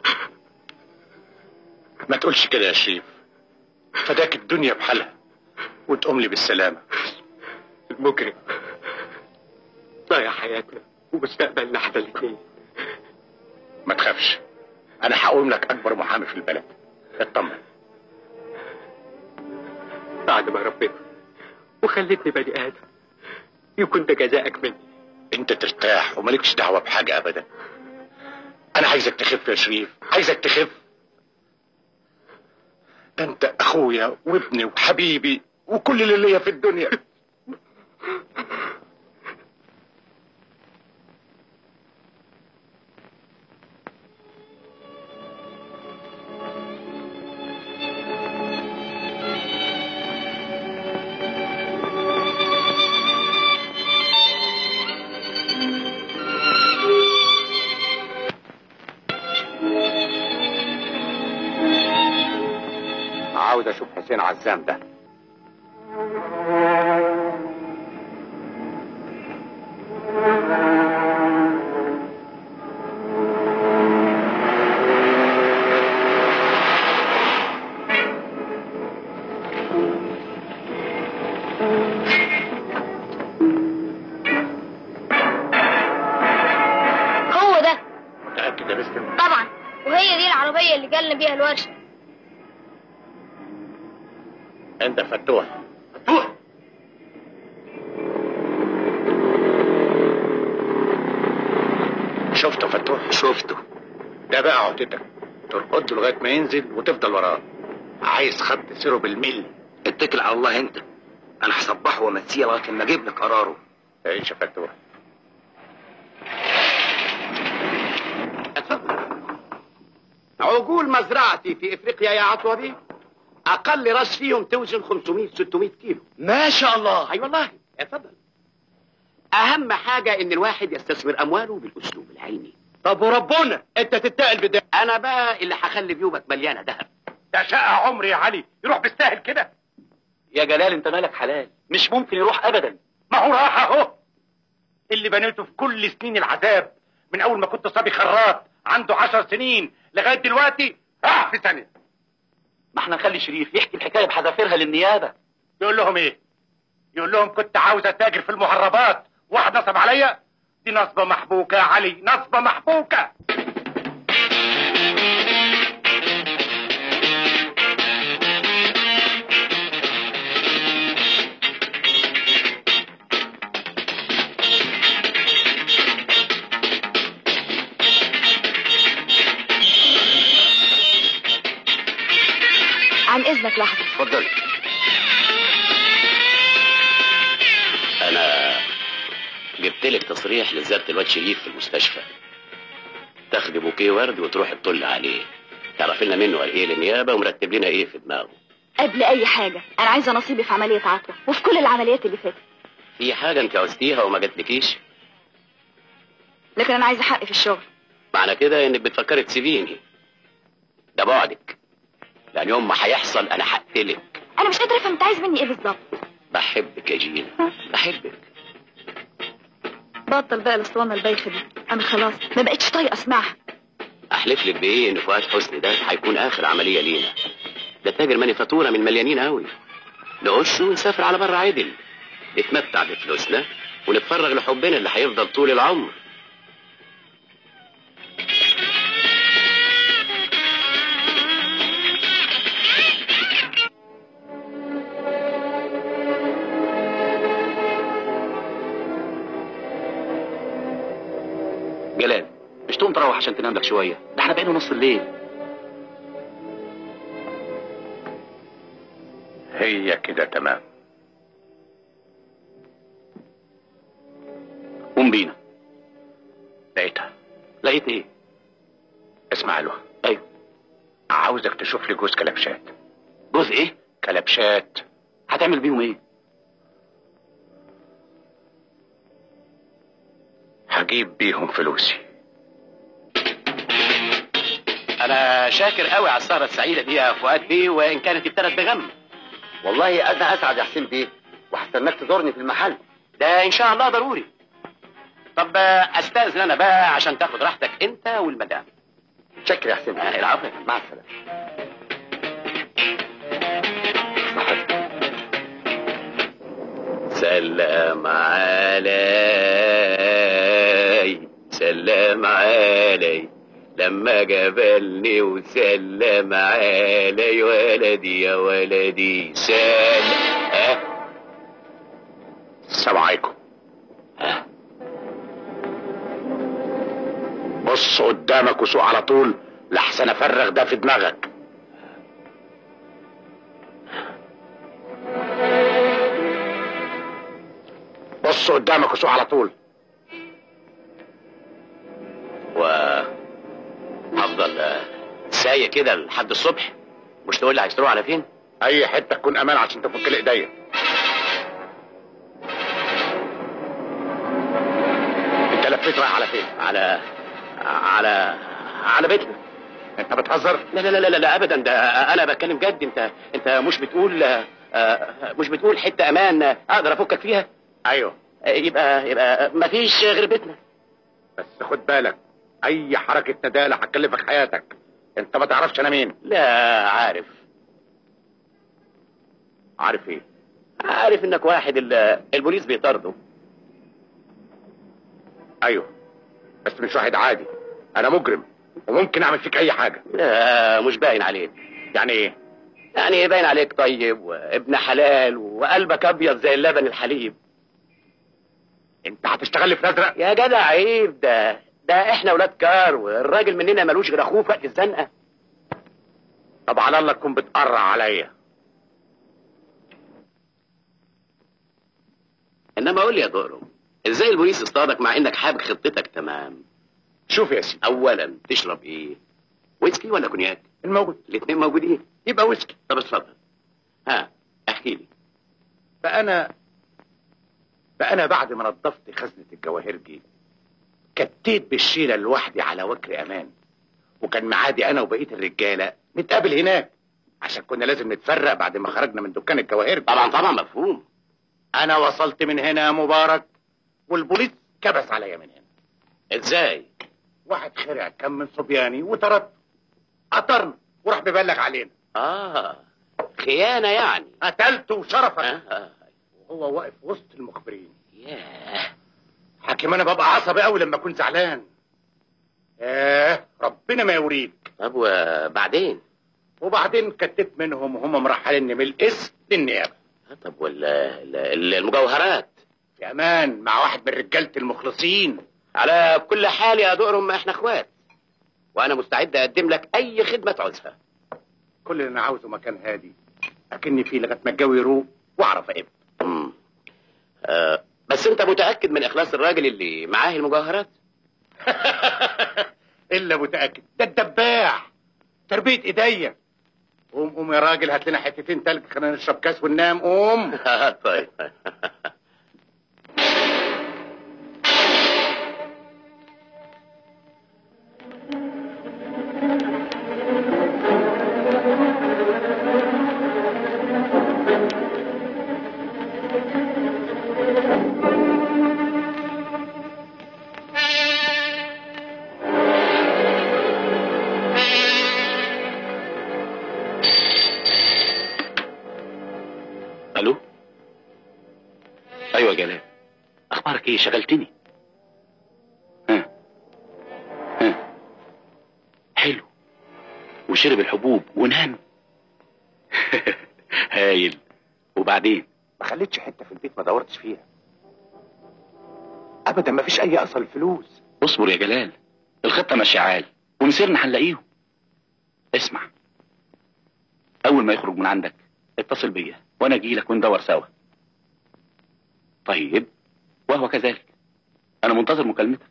ما تقولش كده يا شريف فداك الدنيا بحالها وتقوم لي بالسلامه المجرم ضيع حياتنا ومستقبلنا احنا الاثنين ما تخافش انا هقوم لك اكبر محامي في البلد اطمن بعد ما ربنا وخلتني بني ادم يكون ده جزائك مني انت ترتاح ومالكش دعوه بحاجه ابدا انا عايزك تخف يا شريف عايزك تخف ده انت اخويا وابني وحبيبي وكل اللي ليا في الدنيا عاوز اشوف حسين عزام ده هو ده متاكد يا باسم طبعا وهي دي العربية اللي جالنا بيها الورشة انت فتوح فتوح شفته فتوح شفته ده بقى عهدتك ترقد له لغايه ما ينزل وتفضل وراه عايز خط سيره بالملي اتكل على الله انت انا هصبحه وامسيه لغايه لما اجيب لك قراره تعيش يا فتوح عجول مزرعتي في افريقيا يا عطوبي اقل راس فيهم توزن 500 600 كيلو ما شاء الله اي والله اتفضل اهم حاجه ان الواحد يستثمر امواله بالاسلوب العلمي طب وربنا انت تتقل بده انا بقى اللي هخلي جيوبك مليانه ذهب ده شقه عمري يا علي يروح بالسهل كده يا جلال انت مالك حلال مش ممكن يروح ابدا ما هو راح اهو اللي بنيته في كل سنين العذاب من اول ما كنت صبي خراط عنده عشر سنين لغايه دلوقتي راح في ثانيه ما احنا نخلي شريف يحكي الحكايه بحذافيرها للنيابه يقول لهم ايه يقول لهم كنت عاوز اتاجر في المهربات واحد نصب عليا دي نصبه محبوكه يا علي نصبه محبوكه عن اذنك لحظه اتفضل انا جبت لك تصريح لزياره الواد شريف في المستشفى تاخدي بوكيه ورد وتروحي تطل عليه تعرف لنا منه قال ايه للنيابه ومرتب لنا ايه في دماغه قبل اي حاجه انا عايزه نصيبي في عمليه عطوه وفي كل العمليات اللي فاتت في حاجه انت عوزتيها وما جاتلكيش لكن انا عايزه حقي في الشغل معنى كده انك بتفكري تسيبيني ده بعدك لان يوم ما هيحصل انا هقتلك انا مش قادره افهم انت عايز مني ايه بالظبط بحبك يا جينا بحبك بطل بقى الاسطوانه البايخه دي انا خلاص ما بقتش طايقه اسمعها احلف لك بايه ان فؤاد حسني ده هيكون اخر عمليه لينا ده تاجر مانيفاتوره من مليانين قوي نقص ونسافر على بره عدل نتمتع بفلوسنا ونتفرغ لحبنا اللي هيفضل طول العمر جلال مش تقوم تروح عشان تنام لك شويه ده احنا بقينا نص الليل هي كده تمام قوم بينا لقيتها لقيت ايه اسمع له ايوه عاوزك تشوف لي جوز كلبشات جزء ايه كلبشات هتعمل بيهم ايه هجيب بيهم فلوسي انا شاكر قوي على السهره السعيده دي يا فؤاد بيه وان كانت ابتدت بغم والله انا اسعد يا حسين بيه وهستناك تزورني في المحل ده ان شاء الله ضروري طب آه، استاذن انا بقى عشان تاخد راحتك انت والمدام شكرا يا حسين آه، العفو مع السلامه سلام علي سلام علي لما قابلني وسلم علي ولدي يا ولدي سلام ها السلام عليكم ها بص قدامك وسوق على طول لحسن افرغ ده في دماغك بص قدامك وسوق على طول و هفضل آه، سايق كده لحد الصبح مش تقول لي عايز تروح على فين اي حته تكون امان عشان تفك لي ايديا انت لفيت رايح على فين على على على بيتنا انت بتهزر لا لا لا لا, لا ابدا ده انا بتكلم جد انت انت مش بتقول آه، آه، مش بتقول حته امان آه، اقدر افكك فيها ايوه آه، يبقى يبقى مفيش غير بيتنا بس خد بالك اي حركه ندالة هتكلفك حياتك انت ما تعرفش انا مين لا عارف عارف ايه عارف انك واحد ال- البوليس بيطارده ايوه بس مش واحد عادي انا مجرم وممكن اعمل فيك اي حاجه لا مش باين عليك يعني ايه يعني باين عليك طيب وابن حلال وقلبك ابيض زي اللبن الحليب انت هتشتغل لي في الازرق يا جدع عيب ده ده احنا ولاد كار والراجل مننا ملوش غير اخوه في وقت الزنقه طب على الله تكون بتقرع عليا انما قول لي يا دقرم ازاي البوليس اصطادك مع انك حابك خطتك تمام شوف يا سيدي اولا تشرب ايه ويسكي ولا كونياك الموجود الاثنين موجودين يبقى ويسكي طب اتفضل ها احكي لي فانا فانا بعد ما نظفت خزنه الجواهرجي كتيت بالشيله لوحدي على وكر امان وكان معادي انا وبقيه الرجاله نتقابل هناك عشان كنا لازم نتفرق بعد ما خرجنا من دكان الجواهرجي طبعا طبعا مفهوم انا وصلت من هنا يا مبارك والبوليس كبس عليا من هنا ازاي واحد خرع كان من صبياني وطردته قطرنا وراح ببلغ علينا اه خيانه يعني قتلته وشرفك آه. آه. وهو واقف وسط المخبرين ياه حاكم انا ببقى عصبي قوي لما اكون زعلان ايه ربنا ما يوريك طب وبعدين وبعدين كتت منهم وهم مرحليني من الاسم للنيابه آه، طب ولا ال- ال- المجوهرات في امان مع واحد من رجاله المخلصين على كل حال يا دقرم احنا اخوات وانا مستعد اقدم لك اي خدمه تعوزها كل اللي انا عاوزه مكان هادي اكني فيه لغايه ما الجو يروق واعرف اقب مم. آه بس انت متاكد من اخلاص الراجل اللي معاه المجوهرات الا متاكد ده الدباح تربيه ايديا قوم قوم يا راجل هات لنا حتتين تلج خلينا نشرب كاس وننام قوم طيب لك ايه شغلتني ها ها حلو وشرب الحبوب ونام هايل وبعدين ما خليتش حته في البيت ما دورتش فيها ابدا ما فيش اي اثر الفلوس اصبر يا جلال الخطة ماشية عال ومسيرنا هنلاقيهم اسمع أول ما يخرج من عندك اتصل بيا وأنا أجي لك وندور سوا طيب وهو كذلك أنا منتظر مكالمتك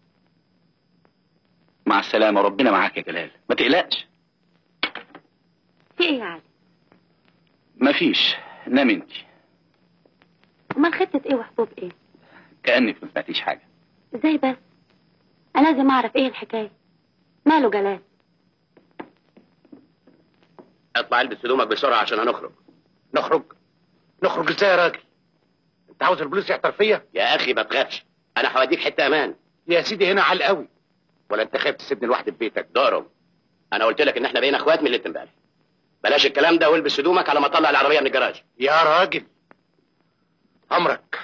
مع السلامة ربنا معاك يا جلال ما تقلقش في ايه يا علي مفيش نام انت امال خطة ايه وحبوب ايه كأنك ما سمعتيش حاجة ازاي بس انا لازم اعرف ايه الحكاية ماله جلال اطلع البس هدومك بسرعه عشان هنخرج نخرج نخرج ازاي يا راجل انت عاوز البوليس يعتر فيا يا اخي ما تخافش انا هوديك حته امان يا سيدي هنا على قوي ولا انت خايف تسيبني لوحدي في بيتك دورهم انا قلت لك ان احنا بقينا اخوات من اللي امبارح بلاش الكلام ده والبس هدومك على ما اطلع العربيه من الجراج يا راجل امرك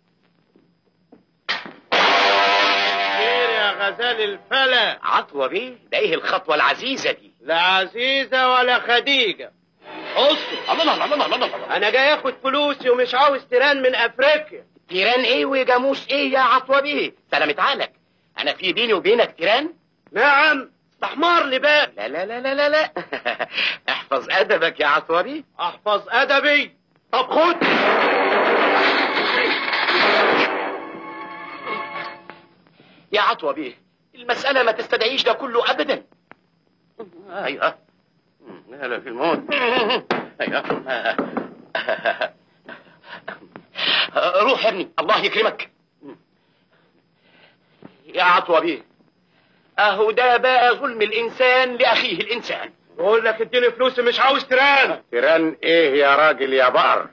خير يا غزال الفلا عطوه بيه ده ايه الخطوه العزيزه دي لا عزيزة ولا خديجة اصبر الله الله الله الله الله, الله. انا جاي اخد فلوسي ومش عاوز تيران من افريقيا تيران ايه وجاموس ايه يا عطوه بيه سلامة عقلك انا في بيني وبينك تيران نعم استحمار لي بقى لا لا لا لا لا لا احفظ ادبك يا عطوه بيه احفظ ادبي طب خد يا عطوه بيه المساله ما تستدعيش ده كله ابدا ايوه لا في الموت ايوه روح يا ابني الله يكرمك يا عطوه بيه اهو ده بقى ظلم الانسان لاخيه الانسان بقول لك اديني فلوسي مش عاوز تيران تيران ايه يا راجل يا بقر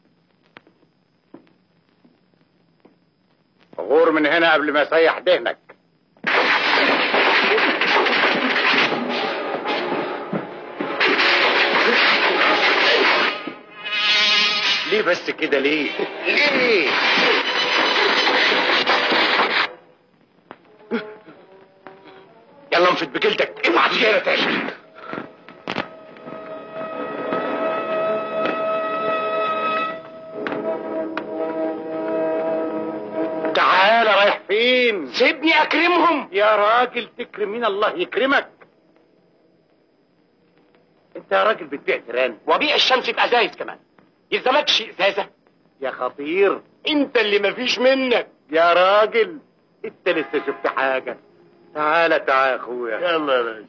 غور من هنا قبل ما يسيح دهنك ليه بس كده ليه ليه يلا انفد بجلدك اوعى تيجي هنا تاني تعالى رايح فين سيبني اكرمهم يا راجل تكرم مين الله يكرمك انت يا راجل بتبيع تيران وبيع الشمس بازايز كمان يلزمكش ازازه يا خطير انت اللي مفيش منك يا راجل انت لسه شفت حاجه تعالى تعالى يا اخويا يلا يا باشا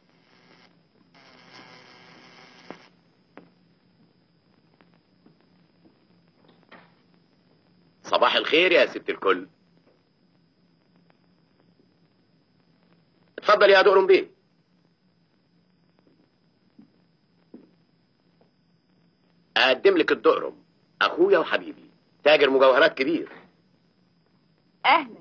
صباح الخير يا ست الكل اتفضل يا دورم بيه اقدم لك الدقرم اخويا وحبيبي تاجر مجوهرات كبير اهلا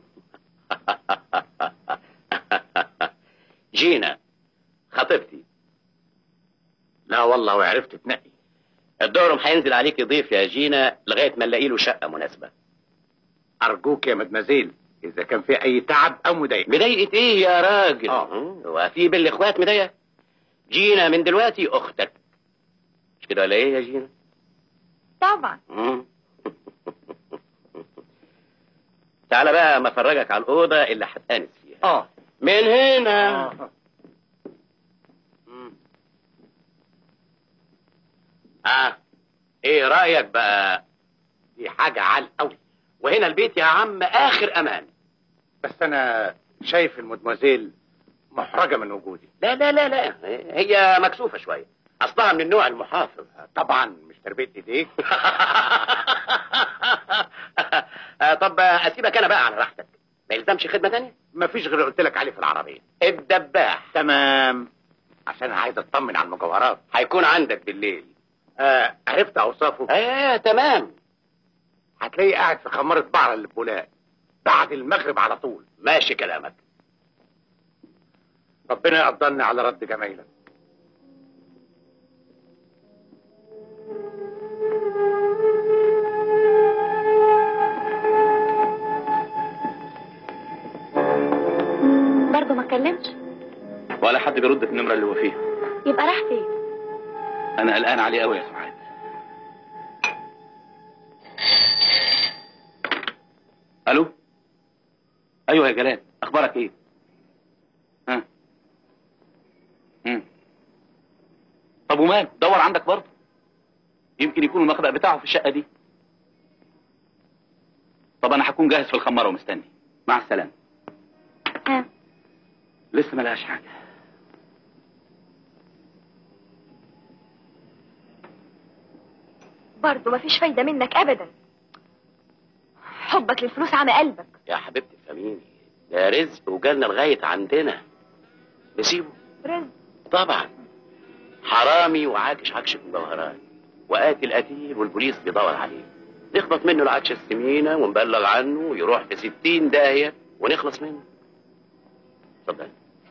جينا خطيبتي لا والله وعرفت تنقي الدورم هينزل عليك ضيف يا جينا لغايه ما نلاقي له شقه مناسبه ارجوك يا مدمزيل اذا كان في اي تعب او مضايقه مضايقة ايه يا راجل آه. هو في بالاخوات مضايقة جينا من دلوقتي اختك مش كده ولا ايه يا جينا طبعا مم. تعالى بقى ما افرجك على الاوضه اللي هتانس فيها اه من هنا آه. مم. اه ايه رايك بقى دي حاجه عال قوي وهنا البيت يا عم اخر امان بس انا شايف المدمزيل محرجه من وجودي لا لا لا لا هي مكسوفه شويه اصلها من النوع المحافظ طبعا مش تربيه ايديك آه، طب اسيبك انا بقى على راحتك ما يلزمش خدمه تانية مفيش غير اللي قلت لك عليه في العربيه الدباح تمام عشان عايز اطمن على المجوهرات هيكون عندك بالليل آه عرفت اوصافه ايه تمام هتلاقيه قاعد في خمارة بعر اللي بولاق بعد المغرب على طول ماشي كلامك ربنا يقدرني على رد جمايلك برضه ما كلمش ولا حد بيرد في النمره اللي هو فيها يبقى راح فين انا قلقان عليه قوي يا سعاد الو ايوه يا جلال اخبارك ايه ها مم. طب ومال دور عندك برضه يمكن يكون المخبأ بتاعه في الشقه دي طب انا هكون جاهز في الخماره ومستني مع السلامه ها لسه ما لقاش حاجه برضه مفيش فايدة منك أبدا حبك للفلوس عمى قلبك يا حبيبتي فهميني ده رزق وجالنا لغايه عندنا نسيبه رزق طبعا حرامي وعاكش عكش مجوهرات وقاتل قتيل والبوليس بيدور عليه نخبط منه العكشه السمينه ونبلغ عنه ويروح في ستين داهيه ونخلص منه اتفضل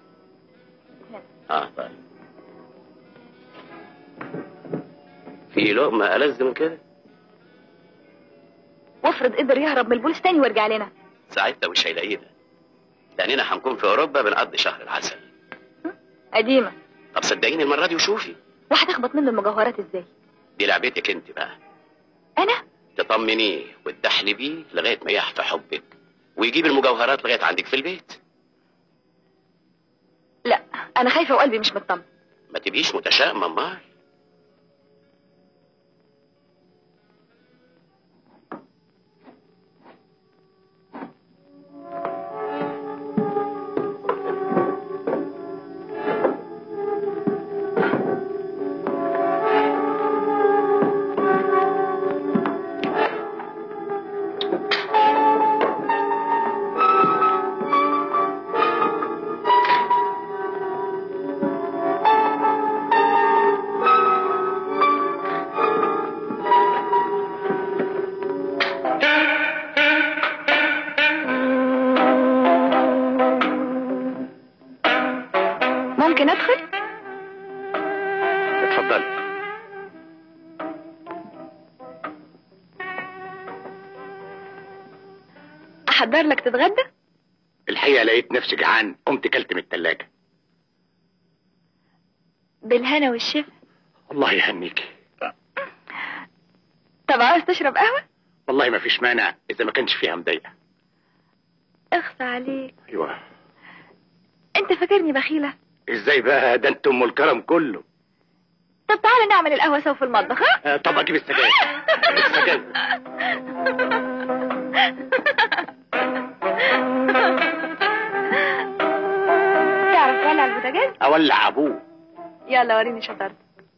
اه طيب في لقمه ألذ من كده وافرض قدر يهرب من البوليس تاني ويرجع لنا ساعتها مش هيلاقينا لاننا هنكون في اوروبا بنقضي شهر العسل قديمة طب صدقيني المره دي وشوفي وهتخبط منه المجوهرات ازاي دي لعبتك انت بقى أنا تطمنيه وتدحلبيه لغايه ما يحفى حبك ويجيب المجوهرات لغايه عندك في البيت لا أنا خايفة وقلبي مش مطمن ما تبقيش متشائمه امال ممكن أدخل اتفضلي أحضر لك تتغدى الحقيقه لقيت نفسي جعان قمت كلت من التلاجة بالهنا والشفا الله يهنيكي طب عاوز تشرب قهوة والله ما فيش مانع اذا ما كانش فيها مضايقه اخفى عليك ايوه انت فاكرني بخيلة ازاي بقى ده انت ام الكرم كله طب تعالى نعمل القهوة سوا في المطبخ ها آه، طب اجيب السجاير السجاير تعرف تولع البوتاجاز اولع ابوه يلا وريني شطارتك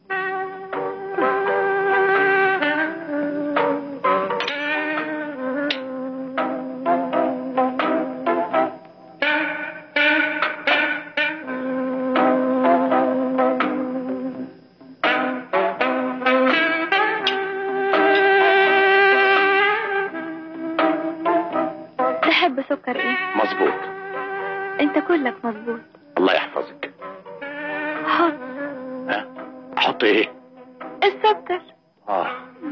تحب سكر ايه مظبوط انت كلك مظبوط الله يحفظك حط ها احط ايه السكر اه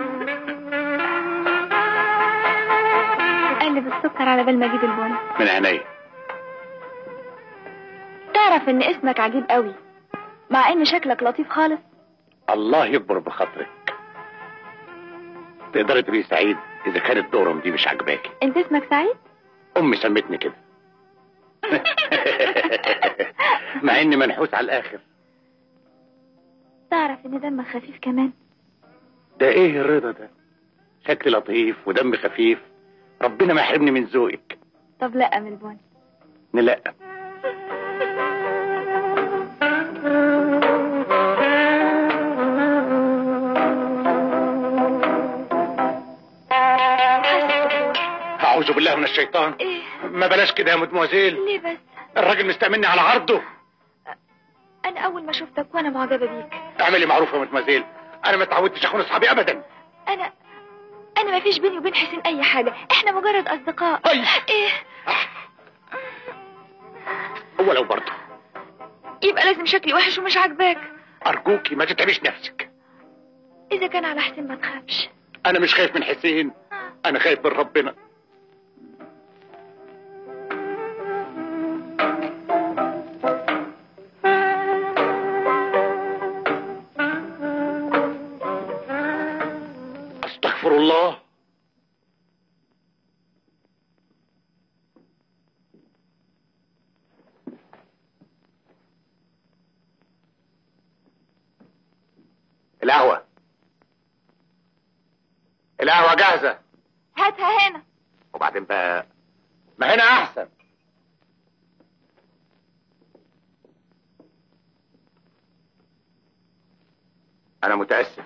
قلب السكر على بال ما اجيب البن من عينيا تعرف ان اسمك عجيب قوي مع ان شكلك لطيف خالص الله يكبر بخاطرك تقدري تبقي سعيد اذا كانت دورهم دي مش عاجباكي انت اسمك سعيد امي سمتني كده مع اني منحوس على الاخر تعرف ان دمك خفيف كمان ده ايه الرضا ده شكلي لطيف ودم خفيف ربنا ما يحرمني من ذوقك طب لا من البن نلقى اعوذ بالله من الشيطان ايه ما بلاش كده يا مدموزيل ليه بس الراجل مستأمني على عرضه انا اول ما شفتك وانا معجبه بيك اعملي معروف يا مدموزيل انا ما اتعودتش اخون اصحابي ابدا انا انا ما فيش بيني وبين حسين اي حاجه احنا مجرد اصدقاء أي. ايه هو لو برضه يبقى لازم شكلي وحش ومش عاجباك ارجوكي ما تتعبيش نفسك اذا كان على حسين ما تخافش انا مش خايف من حسين انا خايف من ربنا القهوة القهوة جاهزة هاتها هنا وبعدين بقى ما هنا أحسن أنا متأسف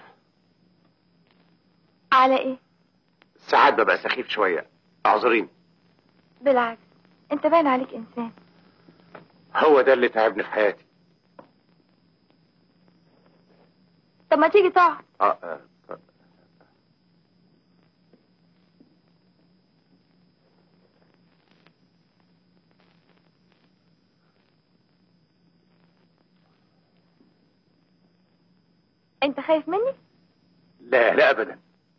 على ايه ساعات ببقى سخيف شوية اعذريني بالعكس انت باين عليك انسان هو ده اللي تعبني في حياتي طب ما تيجي تقعد آه آه آه. انت خايف مني لا لا ابدا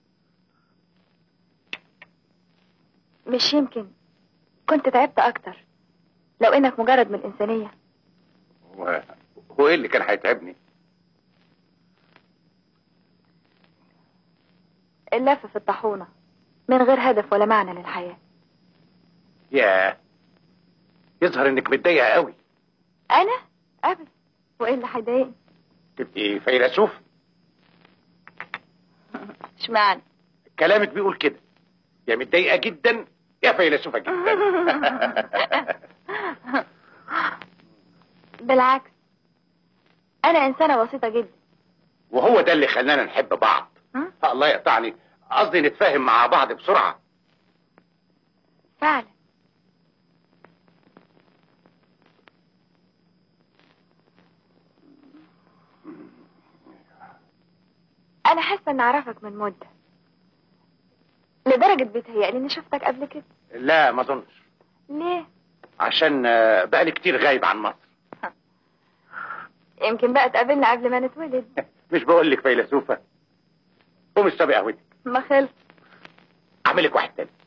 مش يمكن كنت تعبت اكتر لو انك مجرد من الانسانية هو هو ايه اللي كان هيتعبني اللف في الطاحونة من غير هدف ولا معنى للحياة ياه يظهر انك متضايقه قوي انا ابدا وايه اللي هيضايقني تبقي فيلسوف اشمعنى كلامك بيقول كده يا متضايقه جدا يا فيلسوفه جدا بالعكس انا انسانة بسيطة جدا وهو ده اللي خلانا نحب بعض ها؟ الله يقطعني قصدي نتفاهم مع بعض بسرعه فعلا انا حاسه اني اعرفك من مده لدرجه بيتهيألي اني شفتك قبل كده لا ما اظنش ليه عشان آه، بقالي كتير غايب عن مصر يمكن بقى اتقابلنا قبل ما نتولد مش بقول لك فيلسوفه قوم اشربي قهوتك ما خلص اعملك واحد تاني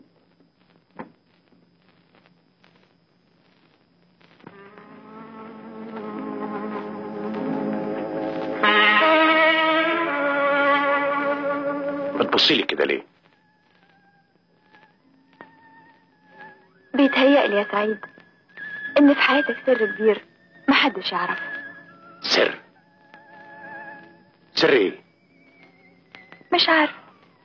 بتبصي لي كده ليه بيتهيألي يا سعيد ان في حياتك سر كبير محدش يعرفه سر سر ايه مش عارفه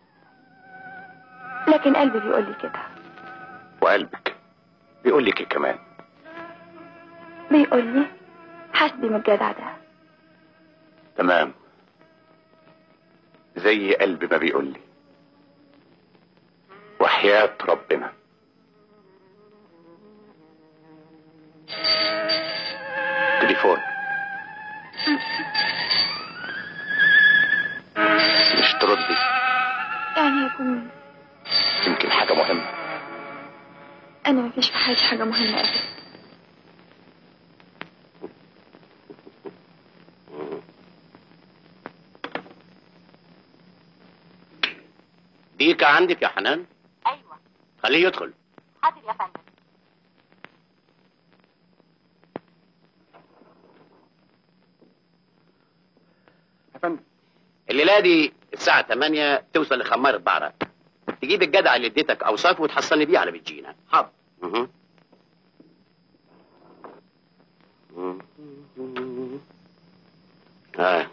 لكن قلبي بيقول لي كده وقلبك بيقول لك ايه كمان بيقول لي حسبي من الجدع ده تمام زي قلبي ما بيقول لي وحياة ربنا تليفون مش تردي يعني يكون يمكن حاجة مهمة انا مفيش في حياتي حاجه مهمه ابدا ديكا عندك يا حنان ايوه خليه يدخل حاضر يا فندم يا فندم الليله دي الساعه 8 توصل لخمارة بعرة تجيب الجدع اللي اديتك اوصافه وتحصلني بيه على بتجينا حاضر مه. ها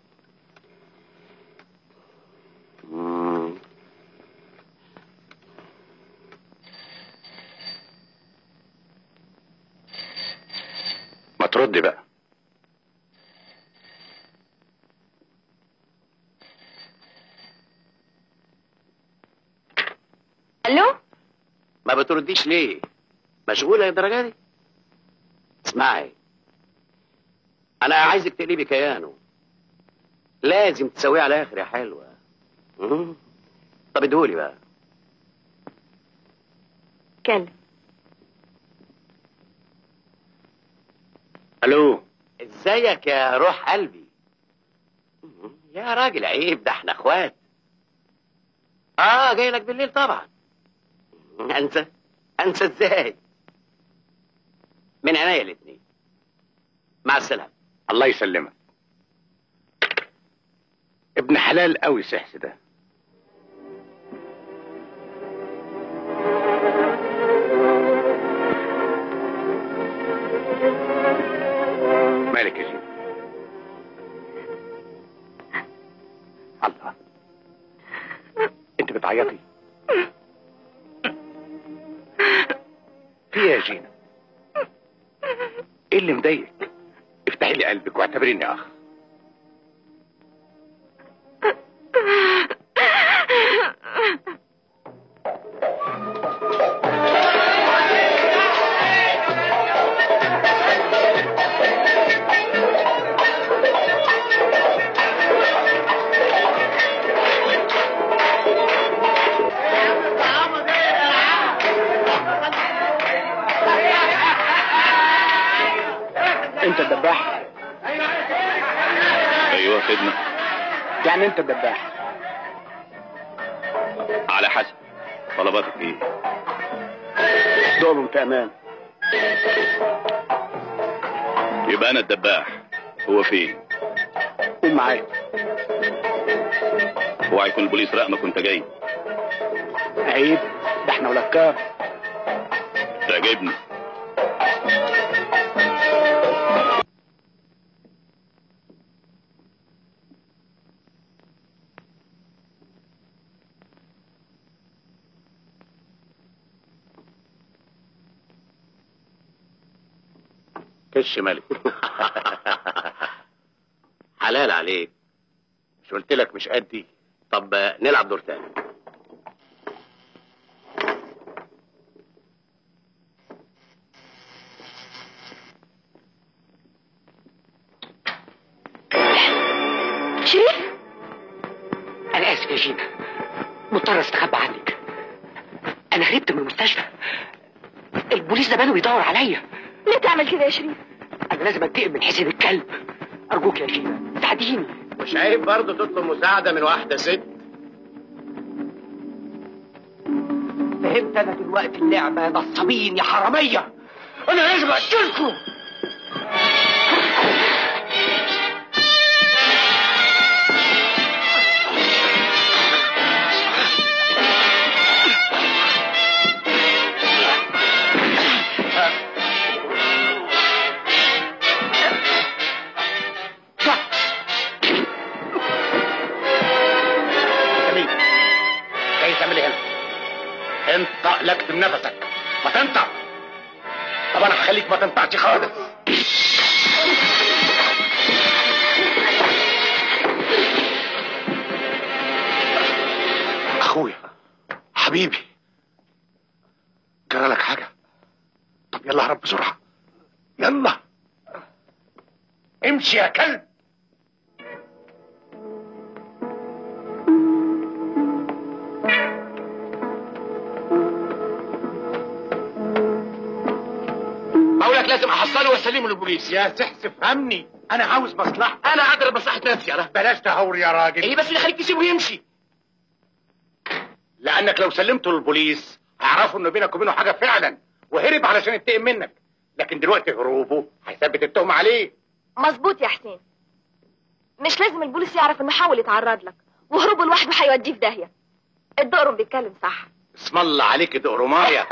مم. ما تردي بقى الو ما بترديش ليه مشغولة للدرجة دي اسمعي انا عايزك تقلبي كيانه لازم تسويه على الاخر يا حلوة مم. طب ادهولي بقى اتكلم الو ازيك يا روح قلبي مم. يا راجل عيب ده احنا اخوات اه جاي لك بالليل طبعا انسى انسى ازاي من عينيا الاتنين مع السلامه الله يسلمك ابن حلال قوي سحس ده مالك يا زين ايه اللي مضايقك افتحي لي قلبك واعتبريني اخ انت الدباح ايوه خدمه يعني انت الدباح على حسب طلباتك ايه دورهم في امان يبقى انا الدباح هو فين قوم معايا اوعى يكون البوليس رقمك وانت جاي عيب ده احنا ولكار تعجبني كش ملك حلال عليك مش قلت لك مش قدي طب آه، نلعب دور تاني شريف انا اسف يا جينا مضطر استخبى عنك انا هربت من المستشفى البوليس زمانه بيدور عليا ليه تعمل كده يا شريف انا لازم انتقم من حسين الكلب ارجوك يا جينا ساعديني مش عيب برضه تطلب مساعدة من واحدة ست فهمت انا دلوقتي اللعبه يا نصابين يا حراميه انا لازم اقتلكم انت مين جاي تعمل ايه هنا انطق لكتم نفسك ما تنطق طب انا هخليك ما تنطقش خالص اخويا حبيبي جرى لك حاجه طب يلا هرب بسرعه يلا امشي يا كلب بقولك لازم احصله واسلمه للبوليس يا سحس فهمني انا عاوز مصلحه انا قادر بمصلحة نفسي انا بلاش تهور يا راجل ايه بس اللي خليك تسيبه يمشي لانك لو سلمته للبوليس هيعرفوا ان بينك وبينه حاجه فعلا وهرب علشان ينتقم منك لكن دلوقتي هروبه هيثبت التهمه عليه مظبوط يا حسين مش لازم البوليس يعرف انه حاول يتعرض لك وهروبه لوحده هيوديه في داهيه الدقرم بيتكلم صح اسم الله عليك يا دقرمايه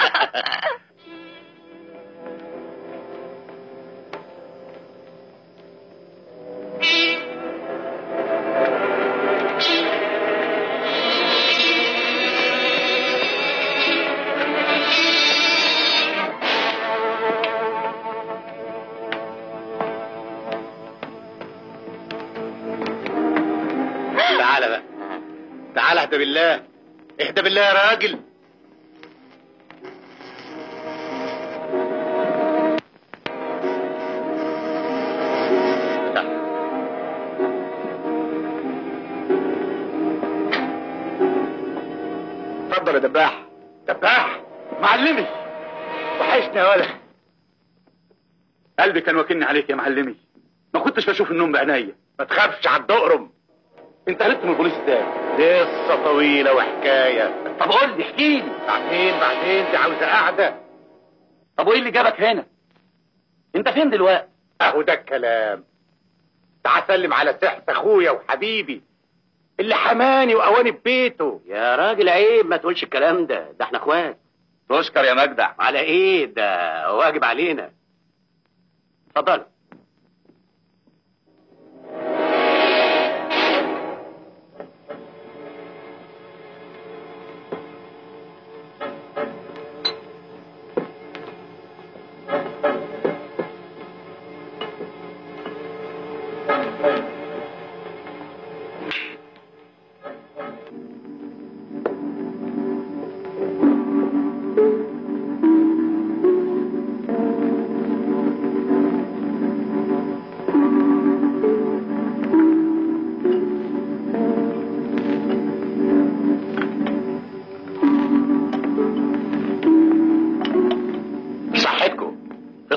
تعالى بقى تعالى اهدى بالله اهدى بالله يا راجل اتفضل يا دباح دباح معلمي وحشني يا ولد قلبي كان واكلني عليك يا معلمي ما كنتش بشوف النوم بعينيا ما تخافش على الدقرم انت هربت من البوليس ازاي قصه طويله وحكايه طب قول لي احكي لي بعدين بعدين دي عاوزه قعده طب وايه اللي جابك هنا انت فين دلوقتي اهو ده الكلام تعال سلم على سحس اخويا وحبيبي اللي حماني وقواني ببيته يا راجل عيب ما تقولش الكلام ده ده احنا اخوات تشكر يا مجدع على ايه ده واجب علينا اتفضل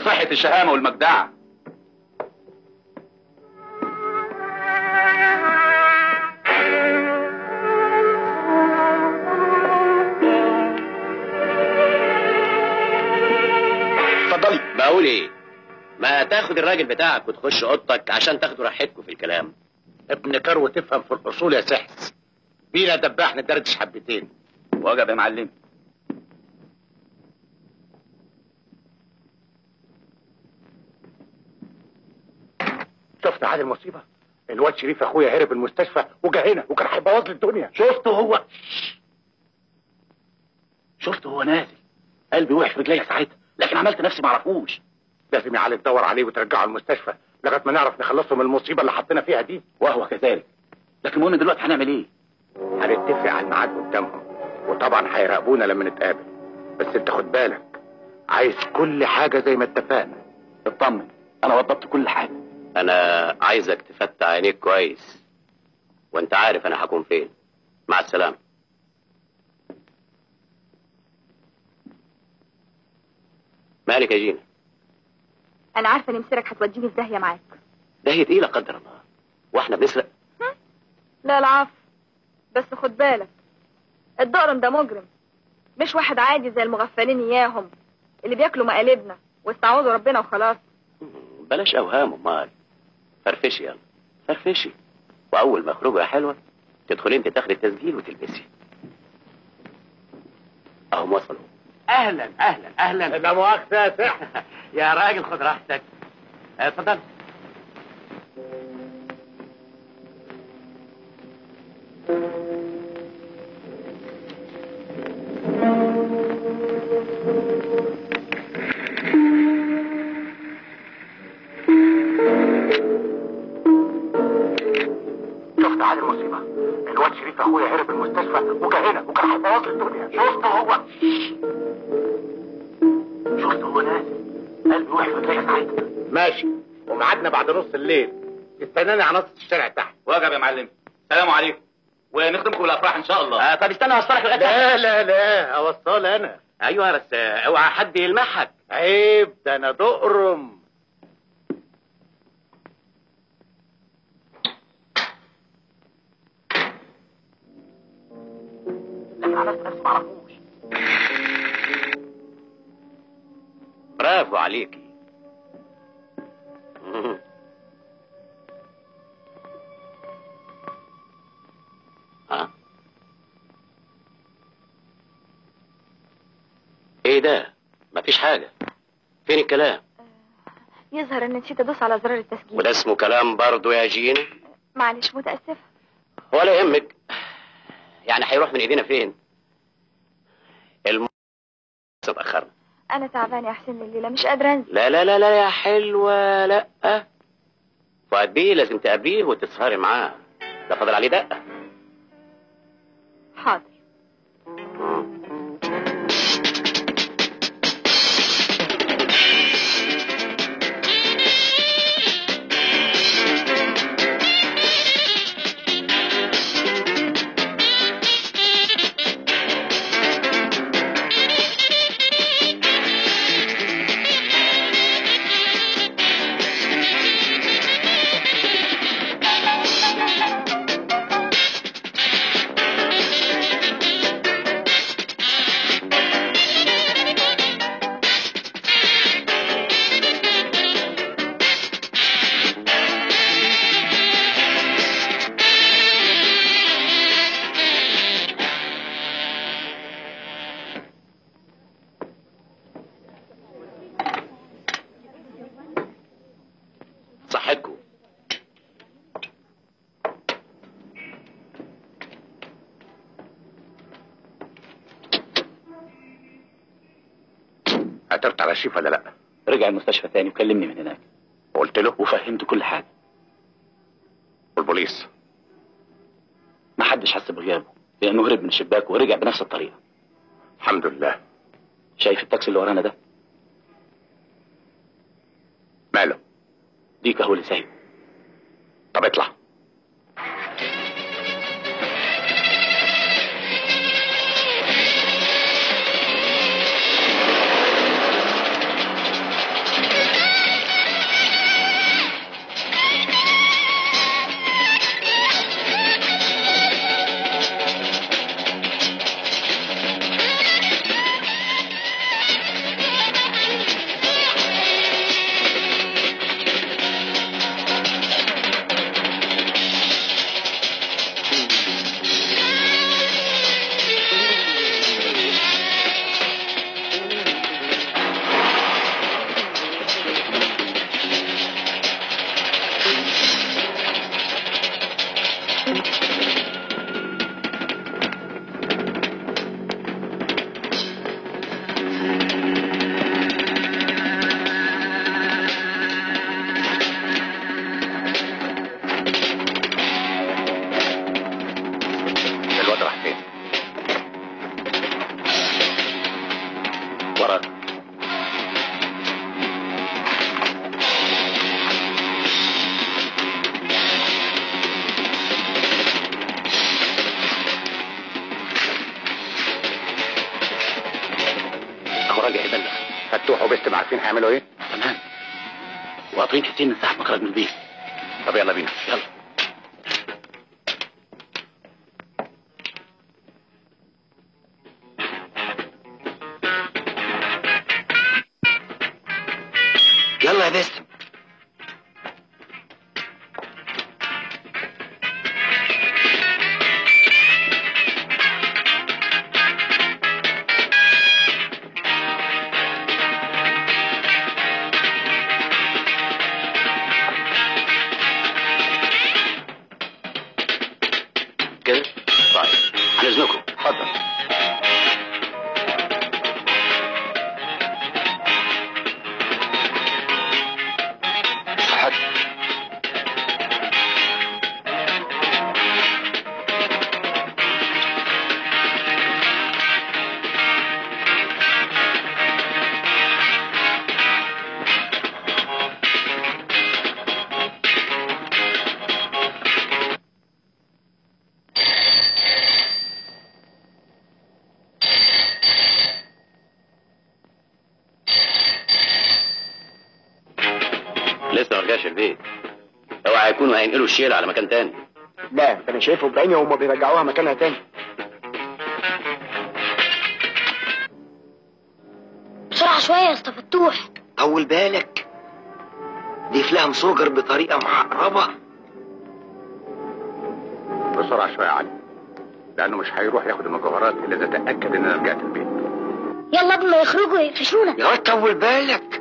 بصحة الشهامة والمجدعة اتفضلي بقول ايه ما تاخد الراجل بتاعك وتخش اوضتك عشان تاخدوا راحتكم في الكلام ابن كرو تفهم في الاصول يا سحس بينا دباح ندردش حبتين وجب يا معلم شفت عاد المصيبه الواد شريف اخويا هرب المستشفى وجا هنا وكان هيبوظ لي الدنيا شفته هو شفته هو نازل قلبي وقع في رجليا ساعتها لكن عملت نفسي معرفوش لازم يا علي تدور عليه وترجعه المستشفى لغايه ما نعرف نخلصه من المصيبه اللي حطينا فيها دي وهو كذلك لكن المهم دلوقتي هنعمل ايه هنتفق على الميعاد قدامهم وطبعا هيراقبونا لما نتقابل بس انت خد بالك عايز كل حاجه زي ما اتفقنا اطمن انا وضبت كل حاجه انا عايزك تفتح عينيك كويس وانت عارف انا هكون فين مع السلامه مالك يا جينا انا عارفه ان مسيرك هتوديني في داهيه معاك ده هي ايه لا قدر الله واحنا بنسرق لا العفو بس خد بالك الدقرم ده مجرم مش واحد عادي زي المغفلين اياهم اللي بياكلوا مقالبنا واستعوذوا ربنا وخلاص بلاش اوهام امال فرفشي يلا فرفشي واول ما خروجه حلوه تدخلي انت تاخدي التسجيل وتلبسي اهم وصلوا اهلا اهلا اهلا لا مؤاخذه يا سحس يا راجل خد راحتك اه، اتفضل شفت عاد المصيبه الواد شريف اخويا هرب المستشفى وجا هنا وكان هيبوظ لي الدنيا شفته هو شفته هو نازل قلبي وقع في رجليا ساعتها ماشي وميعادنا بعد نص الليل استناني على نص الشارع تحت وجب يا معلم سلام عليكم ونخدمكم بالافراح ان شاء الله آه طب استنى اوصلك لغايه لا لا لا اوصل انا ايوه بس اه، اوعى حد يلمحك عيب ده انا دقرم لكن عملت نفسي معرفوش برافو عليكي مم. ها ايه ده مفيش حاجة فين الكلام يظهر ان نسيت ادوس على زرار التسجيل وده اسمه كلام برضو يا جينا معلش متاسفه ولا يهمك يعني هيروح من ايدينا فين الم اتأخرنا انا تعبانه يا حسين الليله مش قادره انزل لا لا لا لا يا حلوة لا فؤاد بيه لازم تقابليه وتسهري معاه ده فاضل عليه دقة حاضر صحتكم عثرت على شريف ولا لا رجع المستشفى تاني وكلمني من هناك قلت له وفهمته كل حاجه والبوليس ما حدش حس بغيابه لانه هرب من الشباك ورجع بنفس الطريقه الحمد لله شايف التاكسي اللي ورانا ده ماله ديك اهو اللي سايبه طب اطلع فتوح وبستم عارفين هيعملوا ايه تمام وقاطعين حسين من ساعه ما خرج من البيت طب يلا بينا يلا يلا يا باسم كده طيب عن اذنكم اتفضل صحتك لسه ما رجعش البيت اوعى يكونوا هينقلوا الشيل على مكان تاني لا ده انا شايفه بعيني وهم بيرجعوها مكانها تاني بسرعة شوية يا اسطى فتوح طول بالك دي فلام سوجر بطريقة معقربة بسرعه شويه يا علي لانه مش هيروح ياخد المجوهرات الا اذا تاكد ان انا رجعت البيت يلا قبل ما يخرجوا يقفشونا يا واد طول بالك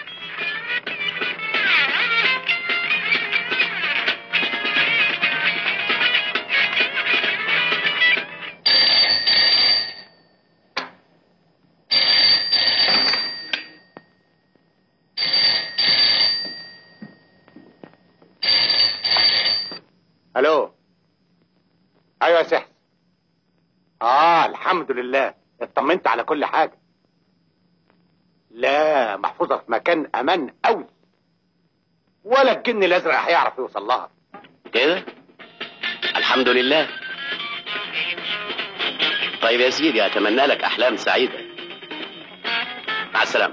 الو ايوه يا سحس اه الحمد لله اطمنت على كل حاجه لا محفوظه في مكان امان قوي ولا الجن الازرق هيعرف يوصل لها كده الحمد لله طيب يا سيدي اتمنى لك احلام سعيده مع السلامه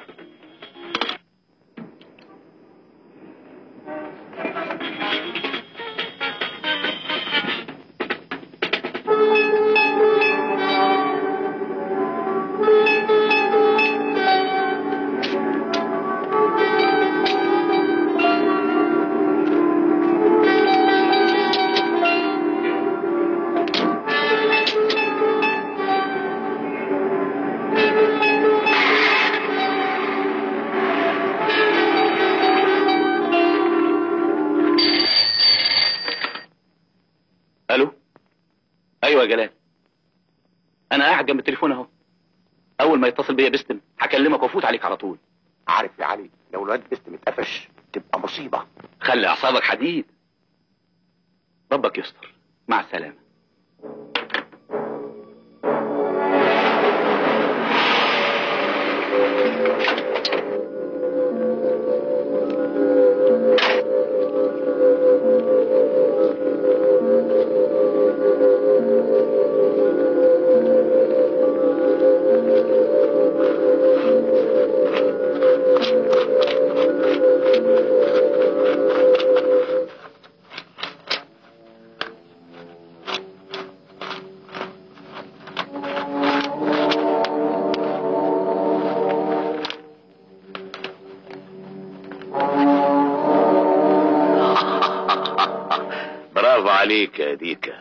الو ايوه يا جلال انا قاعد جنب التليفون اهو اول ما يتصل بيا بستم هكلمك وافوت عليك على طول عارف يا علي لو الواد بست متقفش تبقى مصيبه خلي اعصابك حديد ربك يستر مع السلامه برافو عليك يا ديكا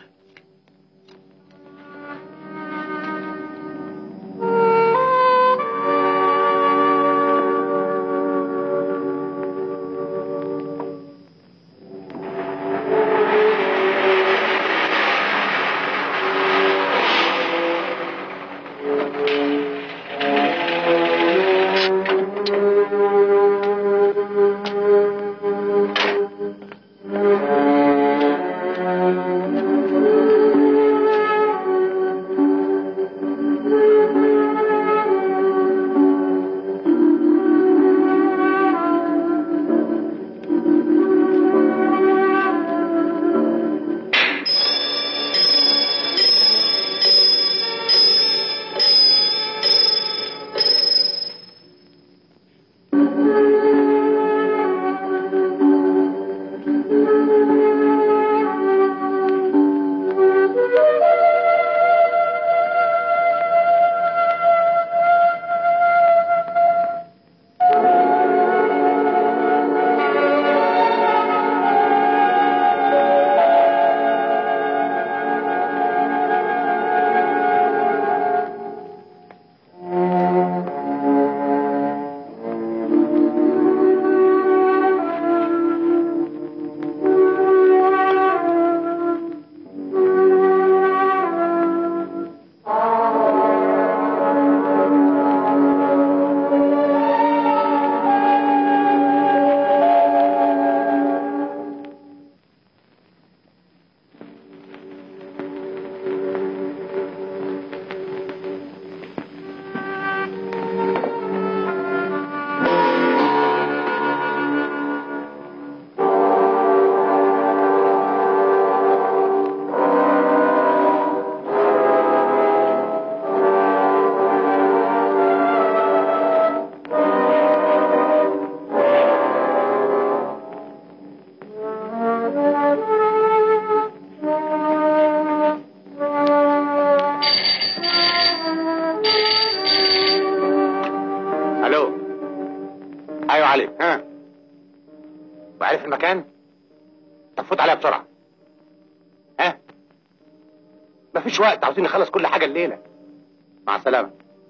ايوه علي ها وعارف المكان طب فوت عليها بسرعه ها مفيش وقت عاوزين نخلص كل حاجه الليله مع السلامه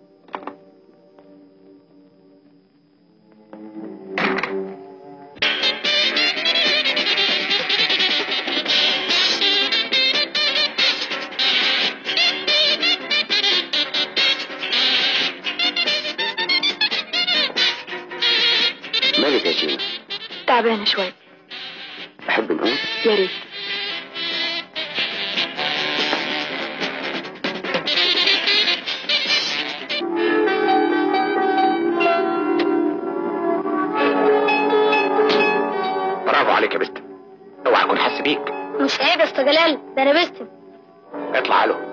مالك يا شيماء تعبانة شوية احب نقول يا ريت برافو عليك يا بنت اوعى اكون حاسس بيك مش عيب يا اسطى جلال ده انا بستم اطلع له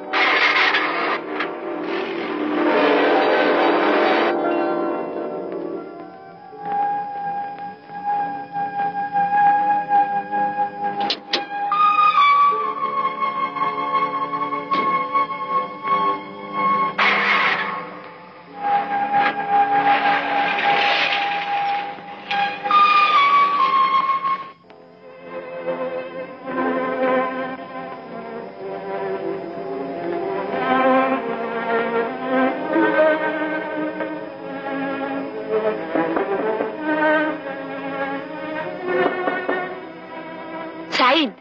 سعيد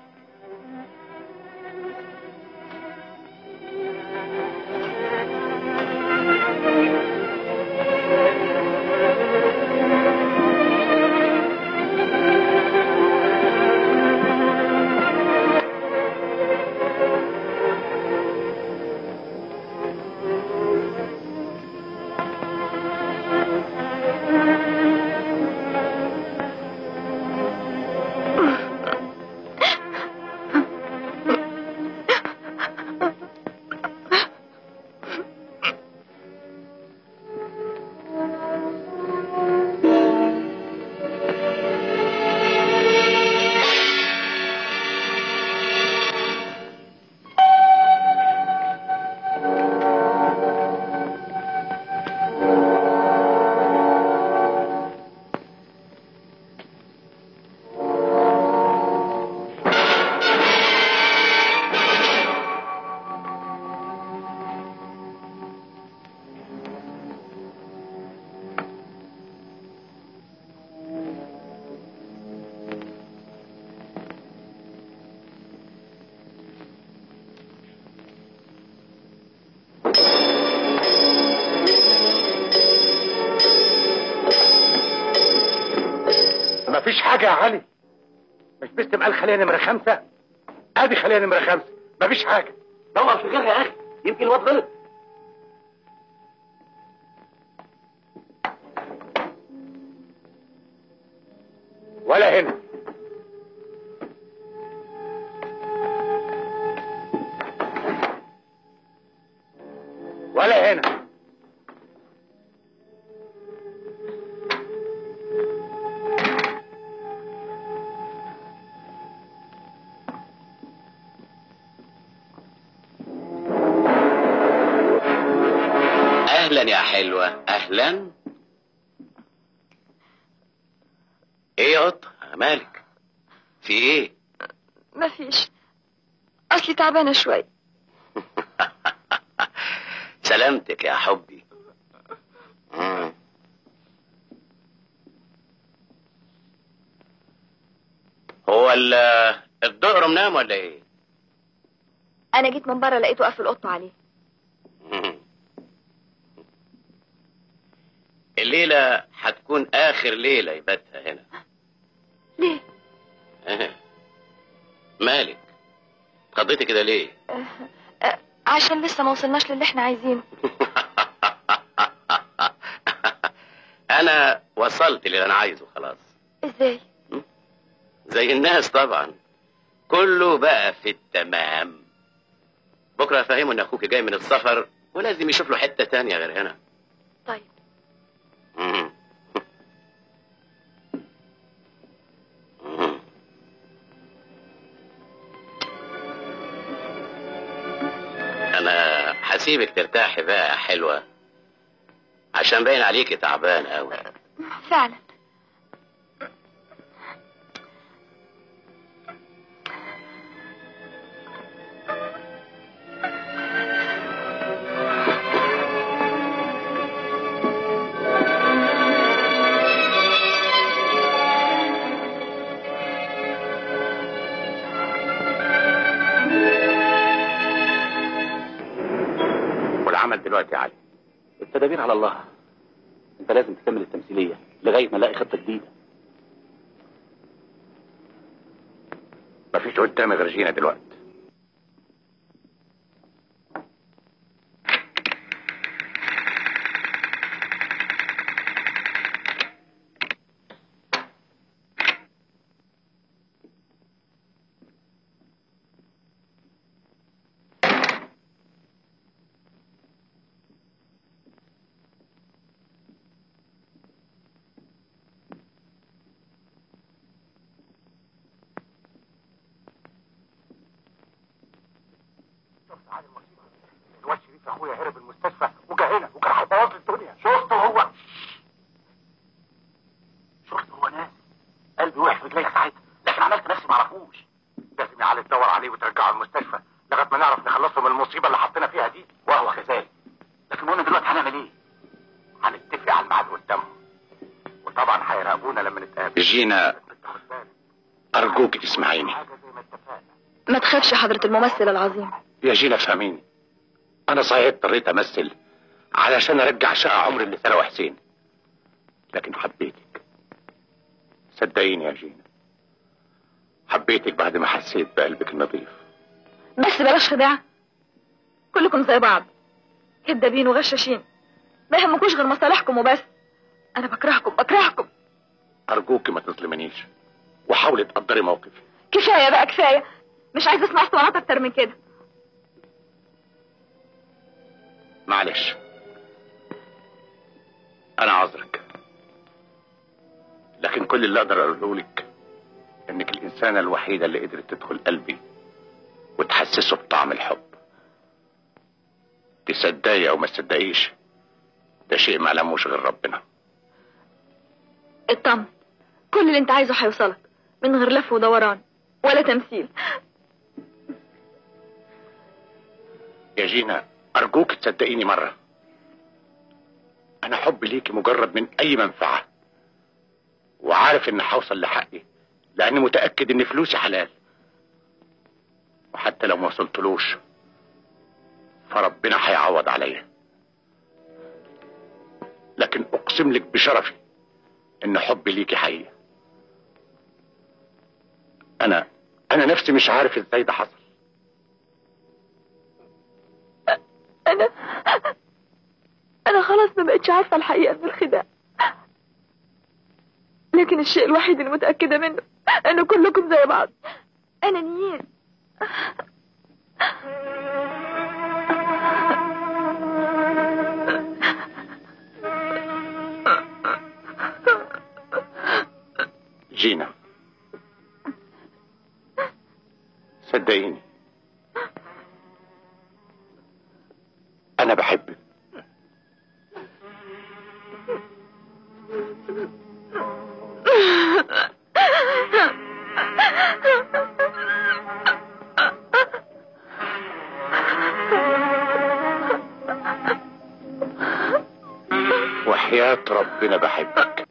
مفيش حاجه يا علي مش بس قال خليها نمره خمسه ادي خليها نمره خمسه مفيش حاجه دور في غيرها يا اخي يمكن الواد غلط ولا هنا ولا هنا اهلا يا حلوه اهلا ايه يا قطه مالك في ايه مفيش أصلي تعبانة شوية سلامتك يا حبي مم. هو ال الدقرم نام ولا ايه أنا جيت من بره لقيته قافل أوضته عليه مم. الليلة هتكون آخر ليلة يباتها هنا ليه؟ مالك اتخضيتي كده ليه أه، عشان لسه ما وصلناش للي احنا عايزينه انا وصلت اللي انا عايزه خلاص ازاي؟ زي الناس طبعا كله بقى في التمام بكره افهمه ان اخوك جاي من السفر ولازم يشوف له حته تانية غير هنا طيب مم. مم. انا هسيبك ترتاحي بقى يا حلوه عشان باين عليكي تعبان قوي فعلا دلوقتي يا علي التدابير على الله انت لازم تكمل التمثيليه لغايه ما الاقي خطه جديده مفيش قدامي غير جينا دلوقتي الواد شريف اخويا هرب المستشفى وجا هنا وكان هيبوظ لي الدنيا شفته هو شفته هو ناس قلبي وقع في رجليا ساعتها لكن عملت نفسي ما اعرفوش لازم يا علي تدور عليه وترجعه المستشفى لغايه ما نعرف نخلصه من المصيبه اللي حطينا فيها دي وهو كذلك لكن قلنا دلوقتي هنعمل ايه؟ هنتفق على الميعاد قدامهم وطبعا هيراقبونا لما نتقابل جينا ارجوك تسمعيني حاجه زي ما اتفقنا ما تخافش حضرة الممثل العظيم يا جينا فهميني انا صحيح اضطريت امثل علشان ارجع شقه عمري اللي سرقه حسين لكن حبيتك صدقيني يا جينا حبيتك بعد ما حسيت بقلبك النظيف بس بلاش خداع كلكم زي بعض كدابين وغشاشين ما يهمكوش غير مصالحكم وبس انا بكرهكم بكرهكم ارجوك ما تظلمنيش وحاولي تقدري موقفي كفايه بقى كفايه مش عايزه اسمع اسطوانات اكتر من كده معلش انا عذرك لكن كل اللي اقدر اقوله لك انك الانسانه الوحيده اللي قدرت تدخل قلبي وتحسسه بطعم الحب تصدقي او ما تصدقيش ده شيء ما علموش غير ربنا اطمن كل اللي انت عايزه هيوصلك من غير لف ودوران ولا تمثيل يا جينا ارجوك تصدقيني مره انا حبي ليكي مجرد من اي منفعه وعارف ان هوصل لحقي لاني متاكد ان فلوسي حلال وحتى لو ما وصلتلوش فربنا هيعوض عليا لكن اقسم لك بشرفي ان حبي ليكي حقيقه انا انا نفسي مش عارف ازاي ده حصل انا انا خلاص ما بقتش عارفه الحقيقه من الخداع لكن الشيء الوحيد اللي متاكده منه ان كلكم زي بعض انانيين جينا صدقيني انا بحبك وحياة ربنا بحبك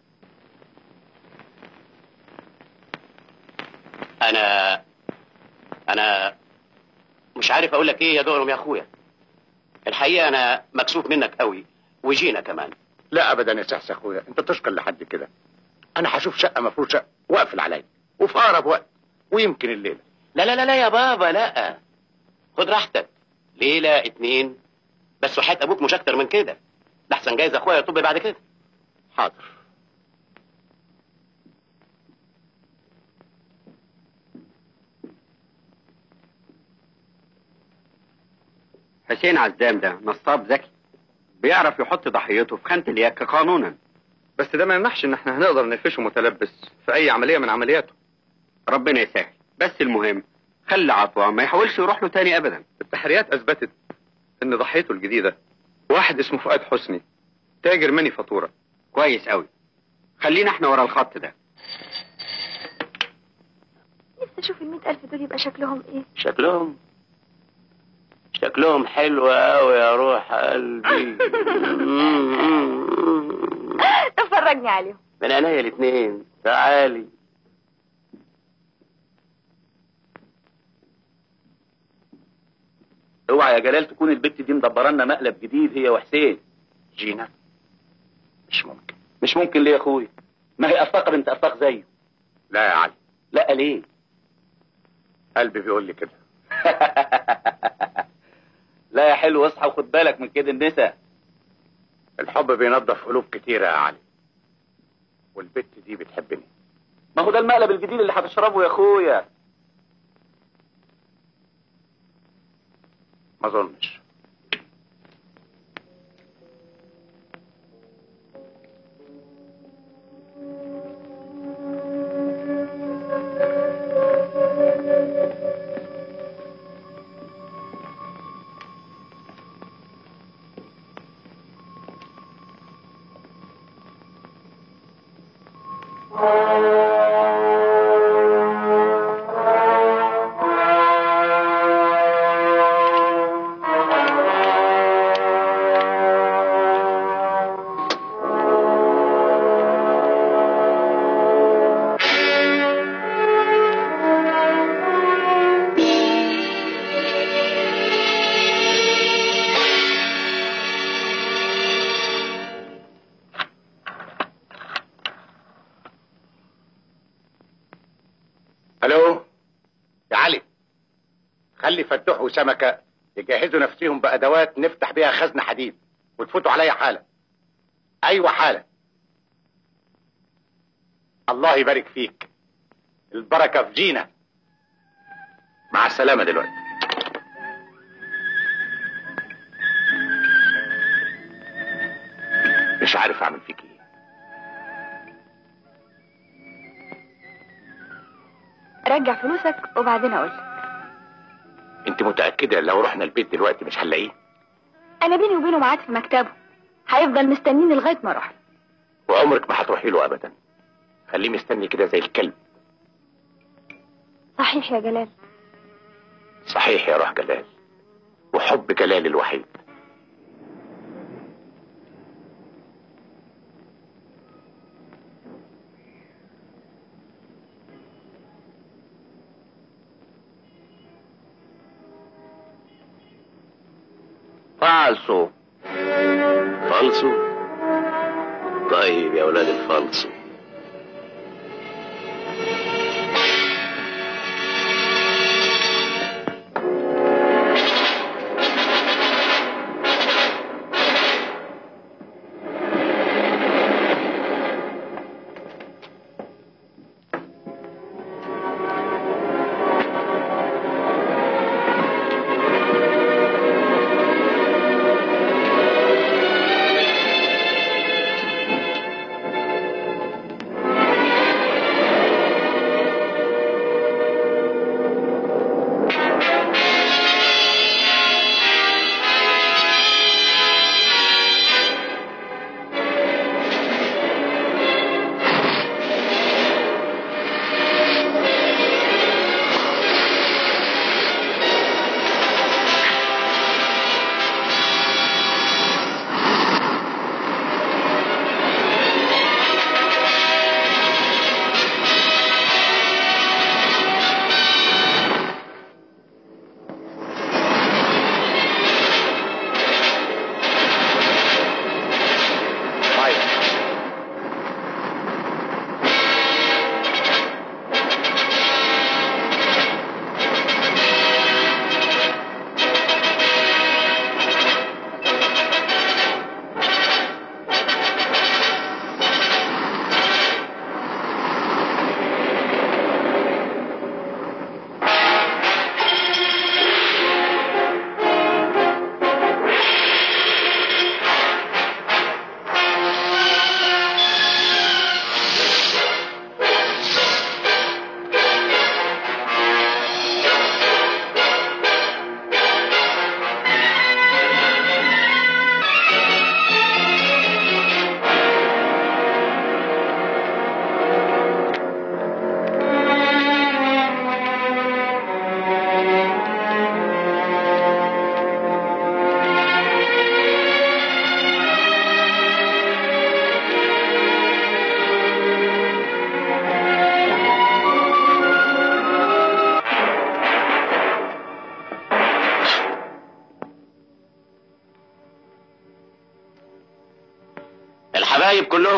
انا انا مش عارف اقول لك ايه يا دورم يا اخويا الحقيقه انا مكسوف منك قوي وجينا كمان لا ابدا يا سحس اخويا انت تشكر لحد كده انا هشوف شقه مفروشه واقفل عليا وفي اقرب وقت ويمكن الليله لا لا لا لا يا بابا لا خد راحتك ليله اتنين بس وحياة ابوك مش اكتر من كده لحسن جايز اخويا يطب بعد كده حاضر حسين عزام ده نصاب ذكي بيعرف يحط ضحيته في خانة اليك قانونا بس ده ما يمنعش ان احنا هنقدر نقفشه متلبس في اي عمليه من عملياته ربنا يسهل بس المهم خلي عطوة ما يحاولش يروح له تاني ابدا التحريات اثبتت ان ضحيته الجديده واحد اسمه فؤاد حسني تاجر مني فاتوره كويس قوي خلينا احنا ورا الخط ده نفسي اشوف المئة الف دول يبقى شكلهم ايه شكلهم شكلهم حلو قوي يا روح قلبي طب فرجني عليهم من عينيا الاثنين تعالي اوعى يا جلال تكون البت دي مدبرانا مقلب جديد هي وحسين جينا مش ممكن مش ممكن ليه يا اخويا ما هي افاقه بنت افاق زيه لا يا علي لا ليه قلبي بيقول لي كده لا يا حلو اصحى وخد بالك من كده النساء الحب بينظف قلوب كتيرة يا علي والبت دي بتحبني ما هو ده المقلب الجديد اللي هتشربه يا اخويا ما اظنش الو يا علي خلي فتوح وسمكة يجهزوا نفسهم بأدوات نفتح بيها خزن حديد وتفوتوا عليا حالة أيوة حالة الله يبارك فيك البركة في جينا مع السلامة دلوقتي مش عارف أعمل فيك إيه رجع فلوسك وبعدين اقول أنت متأكدة لو رحنا البيت دلوقتي مش هنلاقيه انا بيني وبينه ميعاد في مكتبه هيفضل مستنيني لغايه ما اروح وعمرك ما هتروحي له أبدا خليه مستني كده زي الكلب صحيح يا جلال صحيح يا روح جلال وحب جلال الوحيد فالصو فالصو طيب يا ولاد الفالصو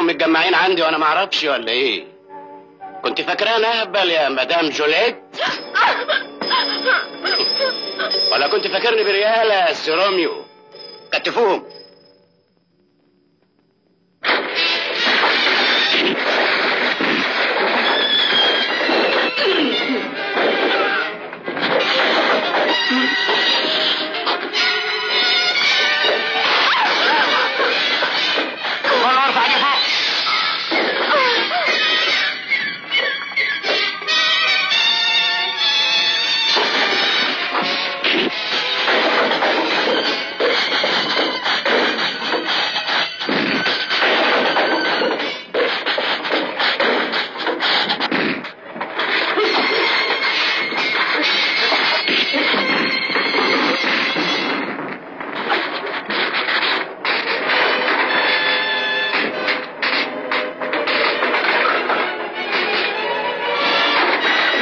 متجمعين عندي وانا ما اعرفش ولا ايه كنت فاكرانا اهبل يا مدام جوليت ولا كنت فاكرني بريالة يا سي روميو كتفوهم ولا ارفع ايدي فوق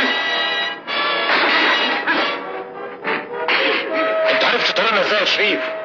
انت عرفت طريقنا ازاي يا شريف